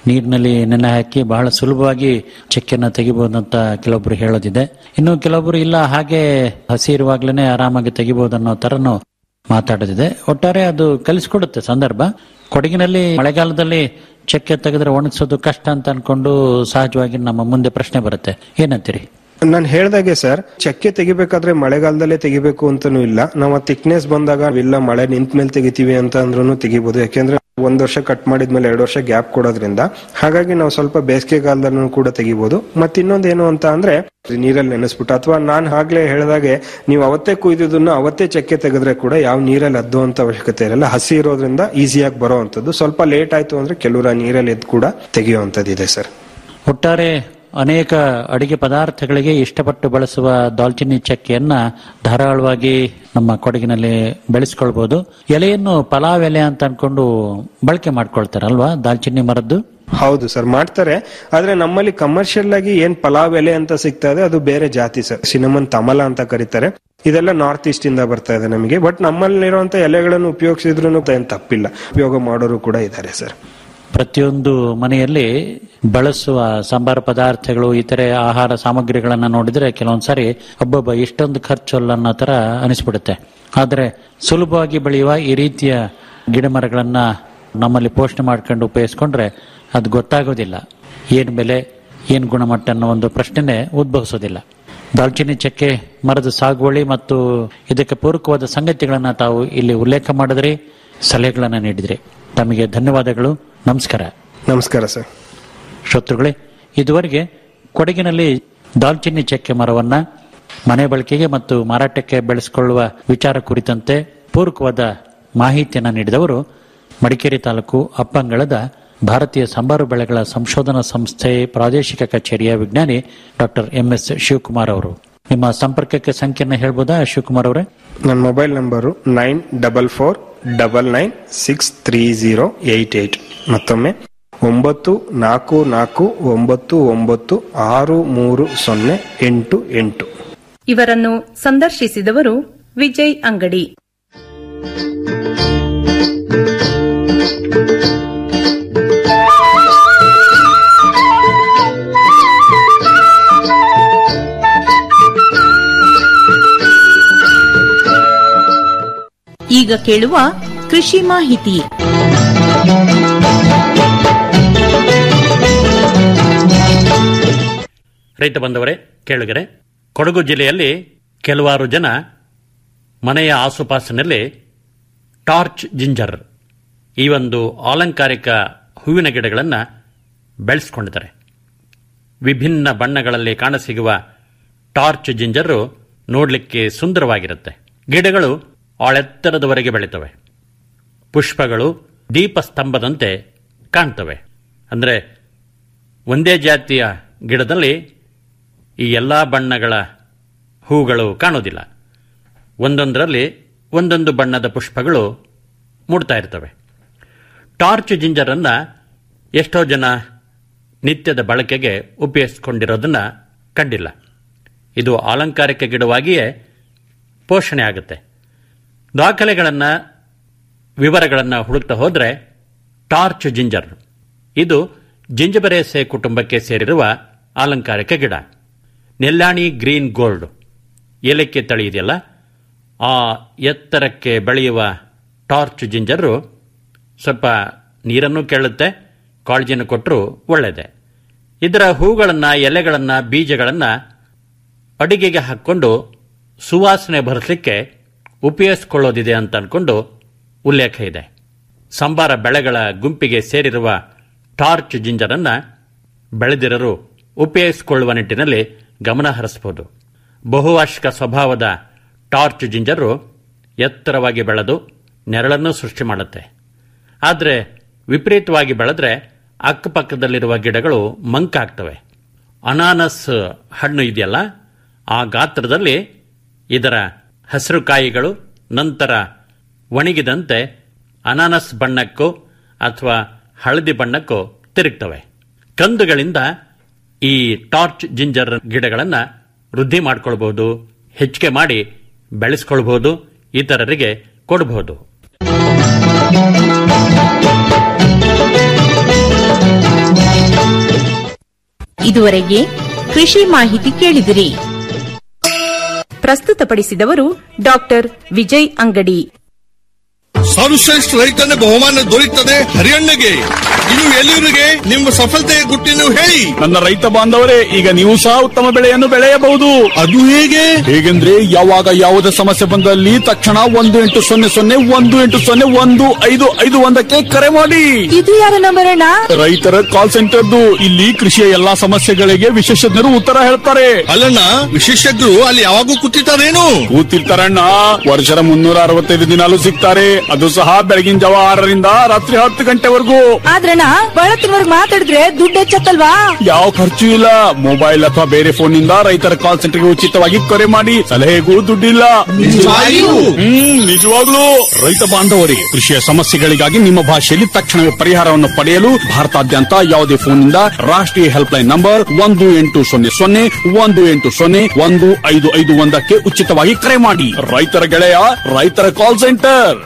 Speaker 3: ನೀರಿನಲ್ಲಿ ನೆನೆ ಹಾಕಿ ಬಹಳ ಸುಲಭವಾಗಿ ಚೆಕ್ಕೆನ ತೆಗಿಬಹುದು ಅಂತ ಕೆಲವೊಬ್ರು ಹೇಳೋದಿದೆ ಇನ್ನು ಕೆಲವೊಬ್ರು ಇಲ್ಲ ಹಾಗೆ ಹಸಿ ಇರುವಾಗ್ಲೇನೆ ಆರಾಮಾಗಿ ತೆಗಿಬಹುದು ಅನ್ನೋ ತರನು ಮಾತಾಡೋದಿದೆ ಒಟ್ಟಾರೆ ಅದು ಕಲಿಸ್ಕೊಡುತ್ತೆ ಸಂದರ್ಭ ಕೊಡಗಿನಲ್ಲಿ ಮಳೆಗಾಲದಲ್ಲಿ ಚೆಕ್ಕೆ ತೆಗೆದ್ರೆ ಒಣಗಿಸೋದು ಕಷ್ಟ ಅಂತ ಅನ್ಕೊಂಡು ಸಹಜವಾಗಿ ನಮ್ಮ ಮುಂದೆ ಪ್ರಶ್ನೆ ಬರುತ್ತೆ ಏನಂತೀರಿ
Speaker 4: ನಾನು ಹೇಳ್ದಾಗೆ ಸರ್ ಚಕ್ಕೆ ತೆಗಿಬೇಕಾದ್ರೆ ಮಳೆಗಾಲದಲ್ಲೇ ತೆಗಿಬೇಕು ಅಂತಾನೂ ಇಲ್ಲ ನಾವು ತಿಕ್ನೆಸ್ ಬಂದಾಗ ಇಲ್ಲ ಮಳೆ ನಿಂತ ಮೇಲೆ ತೆಗಿತೀವಿ ಅಂತ ಅಂದ್ರೂ ತೆಗಿಬಹುದು ಯಾಕೆಂದ್ರೆ ಒಂದ್ ವರ್ಷ ಕಟ್ ಮಾಡಿದ್ಮೇಲೆ ಎರಡು ವರ್ಷ ಗ್ಯಾಪ್ ಕೊಡೋದ್ರಿಂದ ಹಾಗಾಗಿ ನಾವು ಸ್ವಲ್ಪ ಬೇಸಿಗೆ ಕಾಲದಲ್ಲೂ ಕೂಡ ತೆಗಿಬಹುದು ಮತ್ ಇನ್ನೊಂದೇನು ಅಂತ ಅಂದ್ರೆ ನೀರಲ್ಲಿ ನೆನೆಸ್ಬಿಟ್ಟು ಅಥವಾ ನಾನ್ ಆಗ್ಲೇ ಹೇಳ್ದಾಗೆ ನೀವು ಅವತ್ತೇ ಕುಯ್ದಿದ್ದನ್ನ ಅವತ್ತೇ ಚಕ್ಕೆ ತೆಗೆದ್ರೆ ಕೂಡ ಯಾವ ನೀರಲ್ಲಿ ಅದ್ದು ಅಂತ ಅವಶ್ಯಕತೆ ಇರಲ್ಲ ಹಸಿ ಇರೋದ್ರಿಂದ ಈಸಿಯಾಗಿ ಬರೋ ಅಂತದ್ದು ಸ್ವಲ್ಪ ಲೇಟ್ ಆಯ್ತು ಅಂದ್ರೆ ಕೆಲವರ ನೀರಲ್ಲಿ ಎದ್ದು ಕೂಡ ತೆಗೆಯುವಂತದ್ದು ಇದೆ ಸರ್
Speaker 3: ಒಟ್ಟಾರೆ ಅನೇಕ ಅಡಿಗೆ ಪದಾರ್ಥಗಳಿಗೆ ಇಷ್ಟಪಟ್ಟು ಬಳಸುವ ದಾಲ್ಚಿನ್ನಿ ಚಕ್ಕೆಯನ್ನ ಧಾರಾಳವಾಗಿ ನಮ್ಮ ಕೊಡಗಿನಲ್ಲಿ ಬೆಳೆಸ್ಕೊಳ್ಬಹುದು ಎಲೆಯನ್ನು ಪಲಾವ್ ಎಲೆ ಅಂತ ಅನ್ಕೊಂಡು ಬಳಕೆ ಮಾಡ್ಕೊಳ್ತಾರಲ್ವಾ ದಾಲ್ಚಿನ್ನಿ ಮರದ್ದು
Speaker 4: ಹೌದು ಸರ್ ಮಾಡ್ತಾರೆ ಆದ್ರೆ ನಮ್ಮಲ್ಲಿ ಕಮರ್ಷಿಯಲ್ ಆಗಿ ಏನ್ ಪಲಾವ್ ಎಲೆ ಅಂತ ಸಿಗ್ತಾ ಇದೆ ಅದು ಬೇರೆ ಜಾತಿ ಸರ್ ಸಿನಮನ್ ತಮಲ ಅಂತ ಕರೀತಾರೆ ಇದೆಲ್ಲ ನಾರ್ತ್ ಈಸ್ಟ್ ಇಂದ ಬರ್ತಾ ಇದೆ ನಮಗೆ ಬಟ್ ನಮ್ಮಲ್ಲಿರುವಂತ ಎಲೆಗಳನ್ನು ಉಪಯೋಗಿಸಿದ್ರು ಏನ್ ತಪ್ಪಿಲ್ಲ ಉಪಯೋಗ ಮಾಡೋರು ಕೂಡ ಇದ್ದಾರೆ ಸರ್
Speaker 3: ಪ್ರತಿಯೊಂದು ಮನೆಯಲ್ಲಿ ಬಳಸುವ ಸಂಬಾರ ಪದಾರ್ಥಗಳು ಇತರೆ ಆಹಾರ ಸಾಮಗ್ರಿಗಳನ್ನ ನೋಡಿದ್ರೆ ಕೆಲವೊಂದ್ಸಾರಿ ಒಬ್ಬೊಬ್ಬ ಇಷ್ಟೊಂದು ಖರ್ಚು ಅನ್ನೋ ತರ ಅನಿಸ್ಬಿಡುತ್ತೆ ಆದ್ರೆ ಸುಲಭವಾಗಿ ಬೆಳೆಯುವ ಈ ರೀತಿಯ ಗಿಡ ಮರಗಳನ್ನ ನಮ್ಮಲ್ಲಿ ಪೋಷಣೆ ಮಾಡ್ಕೊಂಡು ಉಪಯೋಗಿಸ್ಕೊಂಡ್ರೆ ಅದು ಗೊತ್ತಾಗೋದಿಲ್ಲ ಏನ್ ಬೆಲೆ ಏನ್ ಗುಣಮಟ್ಟ ಅನ್ನೋ ಒಂದು ಪ್ರಶ್ನೆನೆ ಉದ್ಭವಿಸೋದಿಲ್ಲ ದಾಲ್ಚಿನ್ನಿ ಚಕ್ಕೆ ಮರದ ಸಾಗುವಳಿ ಮತ್ತು ಇದಕ್ಕೆ ಪೂರಕವಾದ ಸಂಗತಿಗಳನ್ನ ತಾವು ಇಲ್ಲಿ ಉಲ್ಲೇಖ ಮಾಡಿದ್ರಿ ಸಲಹೆಗಳನ್ನ ನೀಡಿದ್ರಿ ತಮಗೆ ಧನ್ಯವಾದಗಳು ನಮಸ್ಕಾರ
Speaker 4: ನಮಸ್ಕಾರ ಸರ್
Speaker 3: ಶ್ರೋತೃಗಳೇ ಇದುವರೆಗೆ ಕೊಡಗಿನಲ್ಲಿ ದಾಲ್ಚಿನ್ನಿ ಚಕ್ಕೆ ಮರವನ್ನ ಮನೆ ಬಳಕೆಗೆ ಮತ್ತು ಮಾರಾಟಕ್ಕೆ ಬೆಳೆಸಿಕೊಳ್ಳುವ ವಿಚಾರ ಕುರಿತಂತೆ ಪೂರಕವಾದ ಮಾಹಿತಿಯನ್ನು ನೀಡಿದವರು ಮಡಿಕೇರಿ ತಾಲೂಕು ಅಪ್ಪಂಗಳದ ಭಾರತೀಯ ಸಂಬಾರು ಬೆಳೆಗಳ ಸಂಶೋಧನಾ ಸಂಸ್ಥೆ ಪ್ರಾದೇಶಿಕ ಕಚೇರಿಯ ವಿಜ್ಞಾನಿ ಡಾಕ್ಟರ್ ಎಂ ಎಸ್ ಶಿವಕುಮಾರ್ ಅವರು ನಿಮ್ಮ ಸಂಪರ್ಕಕ್ಕೆ ಸಂಖ್ಯೆಯನ್ನು ಹೇಳ್ಬೋದಾ ಶಿವಕುಮಾರ್ ಅವರೇ
Speaker 4: ನನ್ನ mobile number nine double four double nine six three zero eight eight ಮತ್ತೊಮ್ಮೆ ಒಂಬತ್ತು ನಾಲ್ಕು ನಾಲ್ಕು ಒಂಬತ್ತು ಒಂಬತ್ತು ಆರು ಮೂರು ಸೊನ್ನೆ ಎಂಟು ಎಂಟು
Speaker 1: ಇವರನ್ನು ಸಂದರ್ಶಿಸಿದವರು ವಿಜಯ್ ಅಂಗಡಿ ಈಗ ಕೇಳುವ ಕೃಷಿ ಮಾಹಿತಿ
Speaker 3: ರೈತ ಬಂದವರೇ ಕೇಳುಗರೆ ಕೊಡಗು ಜಿಲ್ಲೆಯಲ್ಲಿ ಕೆಲವಾರು ಜನ ಮನೆಯ ಆಸುಪಾಸಿನಲ್ಲಿ ಟಾರ್ಚ್ ಜಿಂಜರ್ ಈ ಒಂದು ಅಲಂಕಾರಿಕ ಹೂವಿನ ಗಿಡಗಳನ್ನು ಬೆಳೆಸ್ಕೊಂಡಿದ್ದಾರೆ ವಿಭಿನ್ನ ಬಣ್ಣಗಳಲ್ಲಿ ಕಾಣಸಿಗುವ ಟಾರ್ಚ್ ಜಿಂಜರು ನೋಡಲಿಕ್ಕೆ ಸುಂದರವಾಗಿರುತ್ತೆ ಗಿಡಗಳು ಆಳೆತ್ತರದವರೆಗೆ ಬೆಳೀತವೆ ಪುಷ್ಪಗಳು ದೀಪಸ್ತಂಭದಂತೆ ಕಾಣ್ತವೆ ಅಂದರೆ ಒಂದೇ ಜಾತಿಯ ಗಿಡದಲ್ಲಿ ಈ ಎಲ್ಲ ಬಣ್ಣಗಳ ಹೂಗಳು ಕಾಣೋದಿಲ್ಲ ಒಂದೊಂದರಲ್ಲಿ ಒಂದೊಂದು ಬಣ್ಣದ ಪುಷ್ಪಗಳು ಮೂಡ್ತಾ ಇರ್ತವೆ ಟಾರ್ಚ್ ಜಿಂಜರನ್ನು ಎಷ್ಟೋ ಜನ ನಿತ್ಯದ ಬಳಕೆಗೆ ಉಪಯೋಗಿಸ್ಕೊಂಡಿರೋದನ್ನ ಕಂಡಿಲ್ಲ ಇದು ಅಲಂಕಾರಿಕ ಗಿಡವಾಗಿಯೇ ಪೋಷಣೆ ಆಗುತ್ತೆ ದಾಖಲೆಗಳನ್ನು ವಿವರಗಳನ್ನು ಹುಡುಕ್ತಾ ಹೋದರೆ ಟಾರ್ಚ್ ಜಿಂಜರ್ ಇದು ಜಿಂಜಬರೇಸೆ ಕುಟುಂಬಕ್ಕೆ ಸೇರಿರುವ ಅಲಂಕಾರಿಕ ಗಿಡ ನೆಲ್ಲಾಣಿ ಗ್ರೀನ್ ಗೋಲ್ಡ್ ಏಲಕ್ಕಿ ತಳಿ ಇದೆಯಲ್ಲ ಆ ಎತ್ತರಕ್ಕೆ ಬೆಳೆಯುವ ಟಾರ್ಚ್ ಜಿಂಜರು ಸ್ವಲ್ಪ ನೀರನ್ನು ಕೇಳುತ್ತೆ ಕಾಳಜಿಯನ್ನು ಕೊಟ್ಟರು ಒಳ್ಳೆಯದೇ ಇದರ ಹೂಗಳನ್ನು ಎಲೆಗಳನ್ನು ಬೀಜಗಳನ್ನು ಅಡಿಗೆಗೆ ಹಾಕ್ಕೊಂಡು ಸುವಾಸನೆ ಭರಿಸಲಿಕ್ಕೆ ಉಪಯೋಗಿಸ್ಕೊಳ್ಳೋದಿದೆ ಅಂತ ಅನ್ಕೊಂಡು ಉಲ್ಲೇಖ ಇದೆ ಸಂಬಾರ ಬೆಳೆಗಳ ಗುಂಪಿಗೆ ಸೇರಿರುವ ಟಾರ್ಚ್ ಜಿಂಜರನ್ನು ಬೆಳೆದಿರರು ಉಪಯೋಗಿಸಿಕೊಳ್ಳುವ ನಿಟ್ಟಿನಲ್ಲಿ ಗಮನ ಹರಿಸಬಹುದು ಬಹುವಾರ್ಷಿಕ ಸ್ವಭಾವದ ಟಾರ್ಚ್ ಜಿಂಜರು ಎತ್ತರವಾಗಿ ಬೆಳೆದು ನೆರಳನ್ನು ಸೃಷ್ಟಿ ಮಾಡುತ್ತೆ ಆದರೆ ವಿಪರೀತವಾಗಿ ಬೆಳೆದ್ರೆ ಅಕ್ಕಪಕ್ಕದಲ್ಲಿರುವ ಗಿಡಗಳು ಮಂಕಾಗ್ತವೆ ಅನಾನಸ್ ಹಣ್ಣು ಇದೆಯಲ್ಲ ಆ ಗಾತ್ರದಲ್ಲಿ ಇದರ ಹಸಿರು ಕಾಯಿಗಳು ನಂತರ ಒಣಗಿದಂತೆ ಅನಾನಸ್ ಬಣ್ಣಕ್ಕೋ ಅಥವಾ ಹಳದಿ ಬಣ್ಣಕ್ಕೋ ತಿರುಗ್ತವೆ ಕಂದುಗಳಿಂದ ಈ ಟಾರ್ಚ್ ಜಿಂಜರ್ ಗಿಡಗಳನ್ನು ವೃದ್ಧಿ ಮಾಡ್ಕೊಳ್ಬಹುದು ಹೆಚ್ಚಿಗೆ ಮಾಡಿ ಬೆಳೆಸ್ಕೊಳ್ಬಹುದು ಇತರರಿಗೆ ಕೊಡಬಹುದು
Speaker 1: ಇದುವರೆಗೆ ಕೃಷಿ ಮಾಹಿತಿ ಕೇಳಿದಿರಿ ಪ್ರಸ್ತುತಪಡಿಸಿದವರು ಡಾಕ್ಟರ್ ವಿಜಯ್ ಅಂಗಡಿ
Speaker 5: ಸರ್ವಶ್ರೇಷ್ಠ ರೈತನ ಬಹುಮಾನ ದೊರೆಯುತ್ತದೆ ಹರಿಯಣ್ಣಗೆ ಇನ್ನು ಎಲ್ಲಿವರಿಗೆ ನಿಮ್ಮ ಸಫಲತೆಯ ಗುಟ್ಟಿನ ಹೇಳಿ
Speaker 6: ನನ್ನ ರೈತ ಬಾಂಧವರೇ ಈಗ ನೀವು ಸಹ ಉತ್ತಮ ಬೆಳೆಯನ್ನು ಬೆಳೆಯಬಹುದು
Speaker 5: ಅದು ಹೇಗೆ
Speaker 6: ಹೇಗೆಂದ್ರೆ ಯಾವಾಗ ಯಾವುದೇ ಸಮಸ್ಯೆ ಬಂದಲ್ಲಿ ತಕ್ಷಣ ಒಂದು ಎಂಟು ಸೊನ್ನೆ ಸೊನ್ನೆ ಒಂದು ಎಂಟು ಸೊನ್ನೆ ಒಂದು ಐದು ಐದು ಒಂದಕ್ಕೆ ಕರೆ ಮಾಡಿ
Speaker 1: ಇದು ಯಾರ ನಂಬರ್ ಅಣ್ಣ
Speaker 6: ರೈತರ ಕಾಲ್ ಸೆಂಟರ್ದು ಇಲ್ಲಿ ಕೃಷಿಯ ಎಲ್ಲಾ ಸಮಸ್ಯೆಗಳಿಗೆ ವಿಶೇಷಜ್ಞರು ಉತ್ತರ ಹೇಳ್ತಾರೆ
Speaker 5: ಅಲ್ಲಣ್ಣ ವಿಶೇಷಜ್ಞರು ಅಲ್ಲಿ ಯಾವಾಗೂ ಕೂತಿರ್ತಾರೇನು
Speaker 6: ಕೂತಿರ್ತಾರಣ್ಣ ವರ್ಷದ ಮುನ್ನೂರ ಅರವತ್ತೈದು ದಿನಾಲು ಸಿಗ್ತಾರೆ ಅದು ಸಹ ಬೆಳಗಿನ ಜಾವ ಆರರಿಂದ ರಾತ್ರಿ ಹತ್ತು ಗಂಟೆವರೆಗೂ
Speaker 1: ಆದ್ರಣ್ಣ ಬಳತ್ತಿನವರ್ಗ್ ಮಾತಾಡಿದ್ರೆ ದುಡ್ಡು ಹೆಚ್ಚತ್ತಲ್ವಾ
Speaker 6: ಯಾವ ಖರ್ಚು ಇಲ್ಲ ಮೊಬೈಲ್ ಅಥವಾ ಬೇರೆ ಫೋನ್ ನಿಂದ ರೈತರ ಕಾಲ್ ಸೆಂಟರ್ಗೆ ಉಚಿತವಾಗಿ ಕರೆ ಮಾಡಿ ಸಲಹೆಗೂ ದುಡ್ಡಿಲ್ಲ
Speaker 5: ನಿಜವಾಗಿಯೂ?
Speaker 6: ಹ್ಮ್ ನಿಜವಾಗ್ಲೂ ರೈತ ಬಾಂಧವರೇ ಕೃಷಿಯ ಸಮಸ್ಯೆಗಳಿಗಾಗಿ ನಿಮ್ಮ ಭಾಷೆಯಲ್ಲಿ ತಕ್ಷಣವೇ ಪರಿಹಾರವನ್ನು ಪಡೆಯಲು ಭಾರತಾದ್ಯಂತ ಯಾವುದೇ ಫೋನ್ ನಿಂದ ರಾಷ್ಟ್ರೀಯ ಹೆಲ್ಪ್ ಲೈನ್ ನಂಬರ್ ಒಂದು ಎಂಟು ಸೊನ್ನೆ ಸೊನ್ನೆ ಒಂದು ಎಂಟು ಸೊನ್ನೆ ಒಂದು ಐದು ಐದು ಒಂದಕ್ಕೆ ಉಚಿತವಾಗಿ ಕರೆ ಮಾಡಿ ರೈತರ ಗೆಳೆಯ ರೈತರ ಕಾಲ್ ಸೆಂಟರ್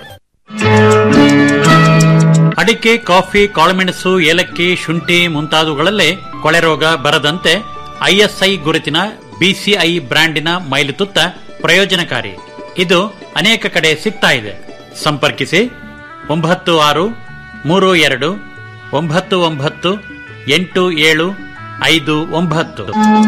Speaker 3: ಅಡಿಕೆ ಕಾಫಿ ಕಾಳುಮೆಣಸು ಏಲಕ್ಕಿ ಶುಂಠಿ ಮುಂತಾದವುಗಳಲ್ಲೇ ಕೊಳೆ ರೋಗ ಬರದಂತೆ ಐಎಸ್ಐ ಗುರುತಿನ ಬಿಸಿಐ ಬ್ರ್ಯಾಂಡಿನ ಮೈಲುತುತ್ತ ಪ್ರಯೋಜನಕಾರಿ ಇದು ಅನೇಕ ಕಡೆ ಸಿಗ್ತಾ ಇದೆ ಸಂಪರ್ಕಿಸಿ ಒಂಬತ್ತು ಆರು ಮೂರು ಎರಡು ಒಂಬತ್ತು ಒಂಬತ್ತು ಎಂಟು ಏಳು ಐದು ಒಂಬತ್ತು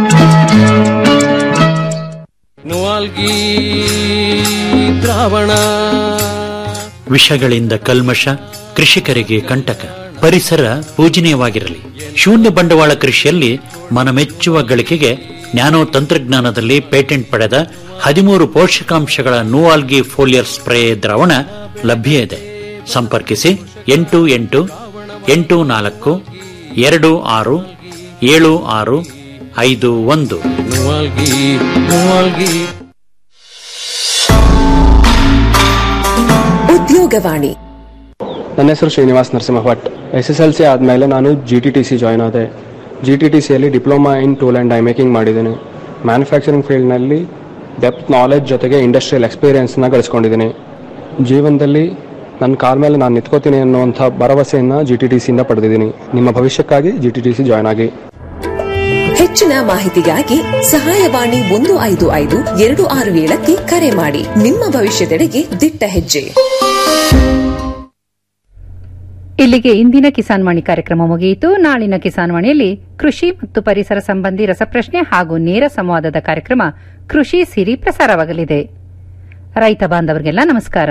Speaker 7: ನುವಾಲ್ಗಿ ದ್ರಾವಣ
Speaker 3: ವಿಷಗಳಿಂದ ಕಲ್ಮಶ ಕೃಷಿಕರಿಗೆ ಕಂಟಕ ಪರಿಸರ ಪೂಜನೀಯವಾಗಿರಲಿ ಶೂನ್ಯ ಬಂಡವಾಳ ಕೃಷಿಯಲ್ಲಿ ಮನಮೆಚ್ಚುವ ಗಳಿಕೆಗೆ ನ್ಯಾನೋ ತಂತ್ರಜ್ಞಾನದಲ್ಲಿ ಪೇಟೆಂಟ್ ಪಡೆದ ಹದಿಮೂರು ಪೋಷಕಾಂಶಗಳ ನೂವಾಲ್ಗಿ ಫೋಲಿಯರ್ ಸ್ಪ್ರೇ ದ್ರಾವಣ ಲಭ್ಯ ಇದೆ ಸಂಪರ್ಕಿಸಿ ಎಂಟು ಎಂಟು ಎಂಟು ನಾಲ್ಕು ಎರಡು ಆರು ಏಳು ಆರು ಐದು ಒಂದು
Speaker 7: ನುವಾಲ್ಗಿ ನುವಾಲ್ಗಿ
Speaker 8: ಉದ್ಯೋಗವಾಣಿ
Speaker 9: ನನ್ನ ಹೆಸರು Srinivas Narasimha Bhat S S L C ಆದಮೇಲೆ ನಾನು G T T C join ಆದೆ ಜಿ ಟಿ ಟಿ ಸಿಯಲ್ಲಿ diploma in tool and die making ಮಾಡಿದ್ದೀನಿ ಮ್ಯಾನುಫ್ಯಾಕ್ಚರಿಂಗ್ ಫೀಲ್ಡ್ನಲ್ಲಿ ಡೆಪ್ತ್ ನಾಲೆಜ್ ಜೊತೆಗೆ ಇಂಡಸ್ಟ್ರಿಯಲ್ ಎಕ್ಸ್ಪೀರಿಯನ್ಸ್ನ ಗಳಿಸ್ಕೊಂಡಿದ್ದೀನಿ ಜೀವನದಲ್ಲಿ ನನ್ನ ಕಾಲ ಮೇಲೆ ನಾನು ನಿಂತ್ಕೋತೀನಿ ಅನ್ನುವಂಥ ಭರವಸೆಯನ್ನು ಜಿ ಟಿ ಟಿ ಸಿಯಿಂದ ಪಡೆದಿದ್ದೀನಿ ನಿಮ್ಮ ಭವಿಷ್ಯಕ್ಕಾಗಿ G T T C join ಆಗಿ
Speaker 8: ಹೆಚ್ಚಿನ ಮಾಹಿತಿಗಾಗಿ ಸಹಾಯವಾಣಿ ಒಂದು ಐದು ಐದು ಎರಡು ಆರು ಏಳಕ್ಕೆ ಕರೆ ಮಾಡಿ ನಿಮ್ಮ ಭವಿಷ್ಯದೆಡೆಗೆ ದಿಟ್ಟ ಹೆಜ್ಜೆ
Speaker 2: ಇಲ್ಲಿಗೆ ಇಂದಿನ ಕಿಸಾನ್ ವಾಣಿ ಕಾರ್ಯಕ್ರಮ ಮುಗಿಯಿತು ನಾಳಿನ ಕಿಸಾನ್ ವಾಣಿಯಲ್ಲಿ ಕೃಷಿ ಮತ್ತು ಪರಿಸರ ಸಂಬಂಧಿ ರಸಪ್ರಶ್ನೆ ಹಾಗೂ ನೇರ ಸಂವಾದದ ಕಾರ್ಯಕ್ರಮ ಕೃಷಿ ಸಿರಿ ಪ್ರಸಾರವಾಗಲಿದೆ ರೈತ ಬಾಂಧವರಿಗೆಲ್ಲ ನಮಸ್ಕಾರ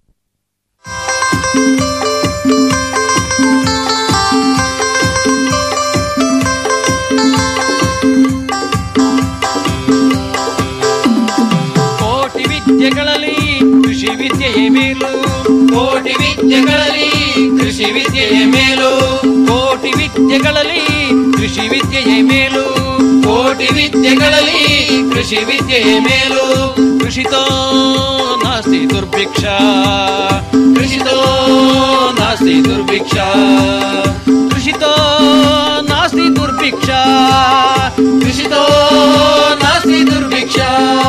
Speaker 7: ಕೋಟಿ ವಿದ್ಯೆಗಳಲ್ಲಿ ಕೃಷಿ ವಿದ್ಯೆಯೇ ಮೇಲು ಕೋಟಿ ವಿದ್ಯೆಗಳಲ್ಲಿ ಕೃಷಿ ವಿದ್ಯೆಯೇ ಮೇಲು ಕೋಟಿ ವಿದ್ಯೆಗಳಲ್ಲಿ ಕೃಷಿ ವಿದ್ಯೆಯೇ ಮೇಲು ಕೋಟಿ ವಿದ್ಯೆಗಳಲ್ಲಿ ಕೃಷಿ ವಿದ್ಯೆಯೇ ಮೇಲು ಕೃಷಿತೋ ನಾಸ್ತಿ ದುರ್ಭಿಕ್ಷ ಕೃಷಿತೋ ನಾಸ್ತಿ ದುರ್ಭಿಕ್ಷ ಕೃಷಿತೋ ನಾಸ್ತಿ ದುರ್ಭಿಕ್ಷ ಕೃಷಿತೋ ನಾಸ್ತಿ ದುರ್ಭಿಕ್ಷ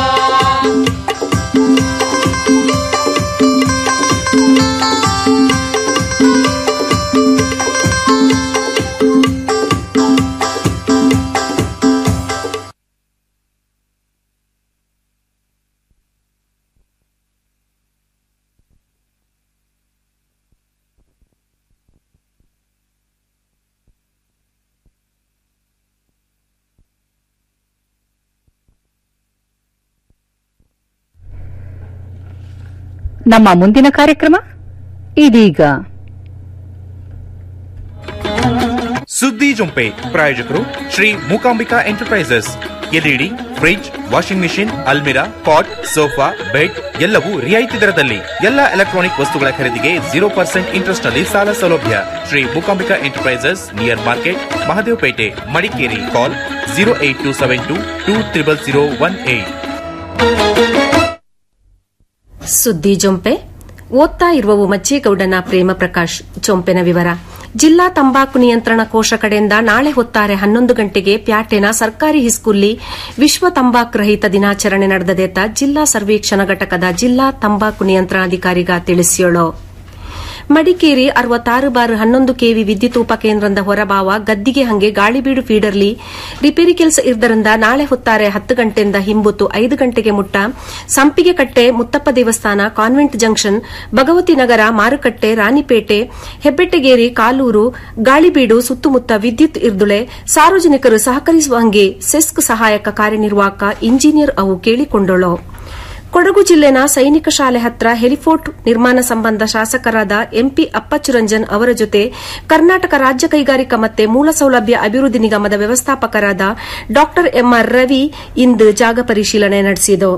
Speaker 2: ನಮ್ಮ ಮುಂದಿನ ಕಾರ್ಯಕ್ರಮ ಇದೀಗ
Speaker 10: ಸುದ್ದಿ ಜೊಂಪೆ ಪ್ರಾಯೋಜಕರು Shri Mookambika enterprises LED fridge washing machine ಅಲ್ಮಿರಾ ಪಾಟ್ ಸೋಫಾ ಬೆಡ್ ಎಲ್ಲವೂ ರಿಯಾಯಿತಿ ದರದಲ್ಲಿ ಎಲ್ಲ ಎಲೆಕ್ಟ್ರಾನಿಕ್ ವಸ್ತುಗಳ ಖರೀದಿಗೆ ಜೀರೋ ಪರ್ಸೆಂಟ್ ಇಂಟ್ರೆಸ್ಟ್ ನಲ್ಲಿ ಸಾಲ ಸೌಲಭ್ಯ Shri Mookambika enterprises near market Mahadevpet Madikeri call zero eight two seven two two triple zero one eight
Speaker 11: ಸುದ್ದಿ ಜೊಂಪೆ ಓದ್ತಾ ಇರುವವು ಮಜ್ಜೇಗೌಡನ ಪ್ರೇಮ ಪ್ರಕಾಶ್ ಜೊಂಪೆನ ವಿವರ ಜಿಲ್ಲಾ ತಂಬಾಕು ನಿಯಂತ್ರಣ ಕೋಶ ಕಡೆಯಿಂದ ನಾಳೆ ಹೊತ್ತಾರೆ ಹನ್ನೊಂದು ಗಂಟೆಗೆ ಪ್ಯಾಟೆನ ಸರ್ಕಾರಿ ಹಿಸ್ಕೂಲ್ಲಿ ವಿಶ್ವ ತಂಬಾಕು ರಹಿತ ದಿನಾಚರಣೆ ನಡೆದದೆತ್ತ ಜಿಲ್ಲಾ ಸರ್ವೇಕ್ಷಣಾ ಘಟಕದ ಜಿಲ್ಲಾ ತಂಬಾಕು ನಿಯಂತ್ರಣಾಧಿಕಾರಿಗ ತಿಳಿಸಿಯೋಳು ಮಡಿಕೇರಿ ಅರವತ್ತಾರು ಬಾರ್ ಹನ್ನೊಂದು ಕೆವಿ ವಿದ್ಯುತ್ ಉಪಕೇಂದ್ರದ ಹೊರಭಾವ ಗದ್ದಿಗೆ ಹಂಗೆ ಗಾಳಿಬೀಡು ಫೀಡರ್ಲಿ ರಿಪೇರಿ ಕೆಲಸ ಇದ್ದರಿಂದ ನಾಳೆ ಹೊತ್ತಾರೆ ಹತ್ತು ಗಂಟೆಯಿಂದ ಹಿಂಬುತ್ತು ಐದು ಗಂಟೆಗೆ ಮುಟ್ಟ ಸಂಪಿಗೆ ಕಟ್ಟೆ ಮುತ್ತಪ್ಪ ದೇವಸ್ಥಾನ ಕಾನ್ವೆಂಟ್ ಜಂಕ್ಷನ್ ಭಗವತಿ ನಗರ ಮಾರುಕಟ್ಟೆ ರಾಣಿಪೇಟೆ ಹೆಬ್ಬೆಟ್ಟಗೇರಿ ಕಾಲೂರು ಗಾಳಿಬೀಡು ಸುತ್ತಮುತ್ತ ವಿದ್ಯುತ್ ಇರ್ದುಳೆ ಸಾರ್ವಜನಿಕರು ಸಹಕರಿಸುವ ಹಂಗೆ ಸೆಸ್ಕ್ ಸಹಾಯಕ ಕಾರ್ಯನಿರ್ವಾಹಕ ಇಂಜಿನಿಯರ್ ಅವು ಕೇಳಿಕೊಂಡಳು ಕೊಡಗು ಜಿಲ್ಲೆನ ಸೈನಿಕ ಶಾಲೆ ಹತ್ರ ಹೆಲಿಫೋರ್ಟ್ ನಿರ್ಮಾಣ ಸಂಬಂಧ ಶಾಸಕರಾದ ಎಂಪಿ ಅಪ್ಪಚ್ಚುರಂಜನ್ ಅವರ ಜೊತೆ ಕರ್ನಾಟಕ ರಾಜ್ಯ ಕೈಗಾರಿಕಾ ಮತ್ತೆ ಮೂಲಸೌಲಭ್ಯ ಅಭಿವೃದ್ಧಿ ನಿಗಮದ ವ್ಯವಸ್ಥಾಪಕರಾದ ಡಾ ಎಂಆರ್ ರವಿ ಇಂದು ಜಾಗ ಪರಿಶೀಲನೆ ನಡೆಸಿದರು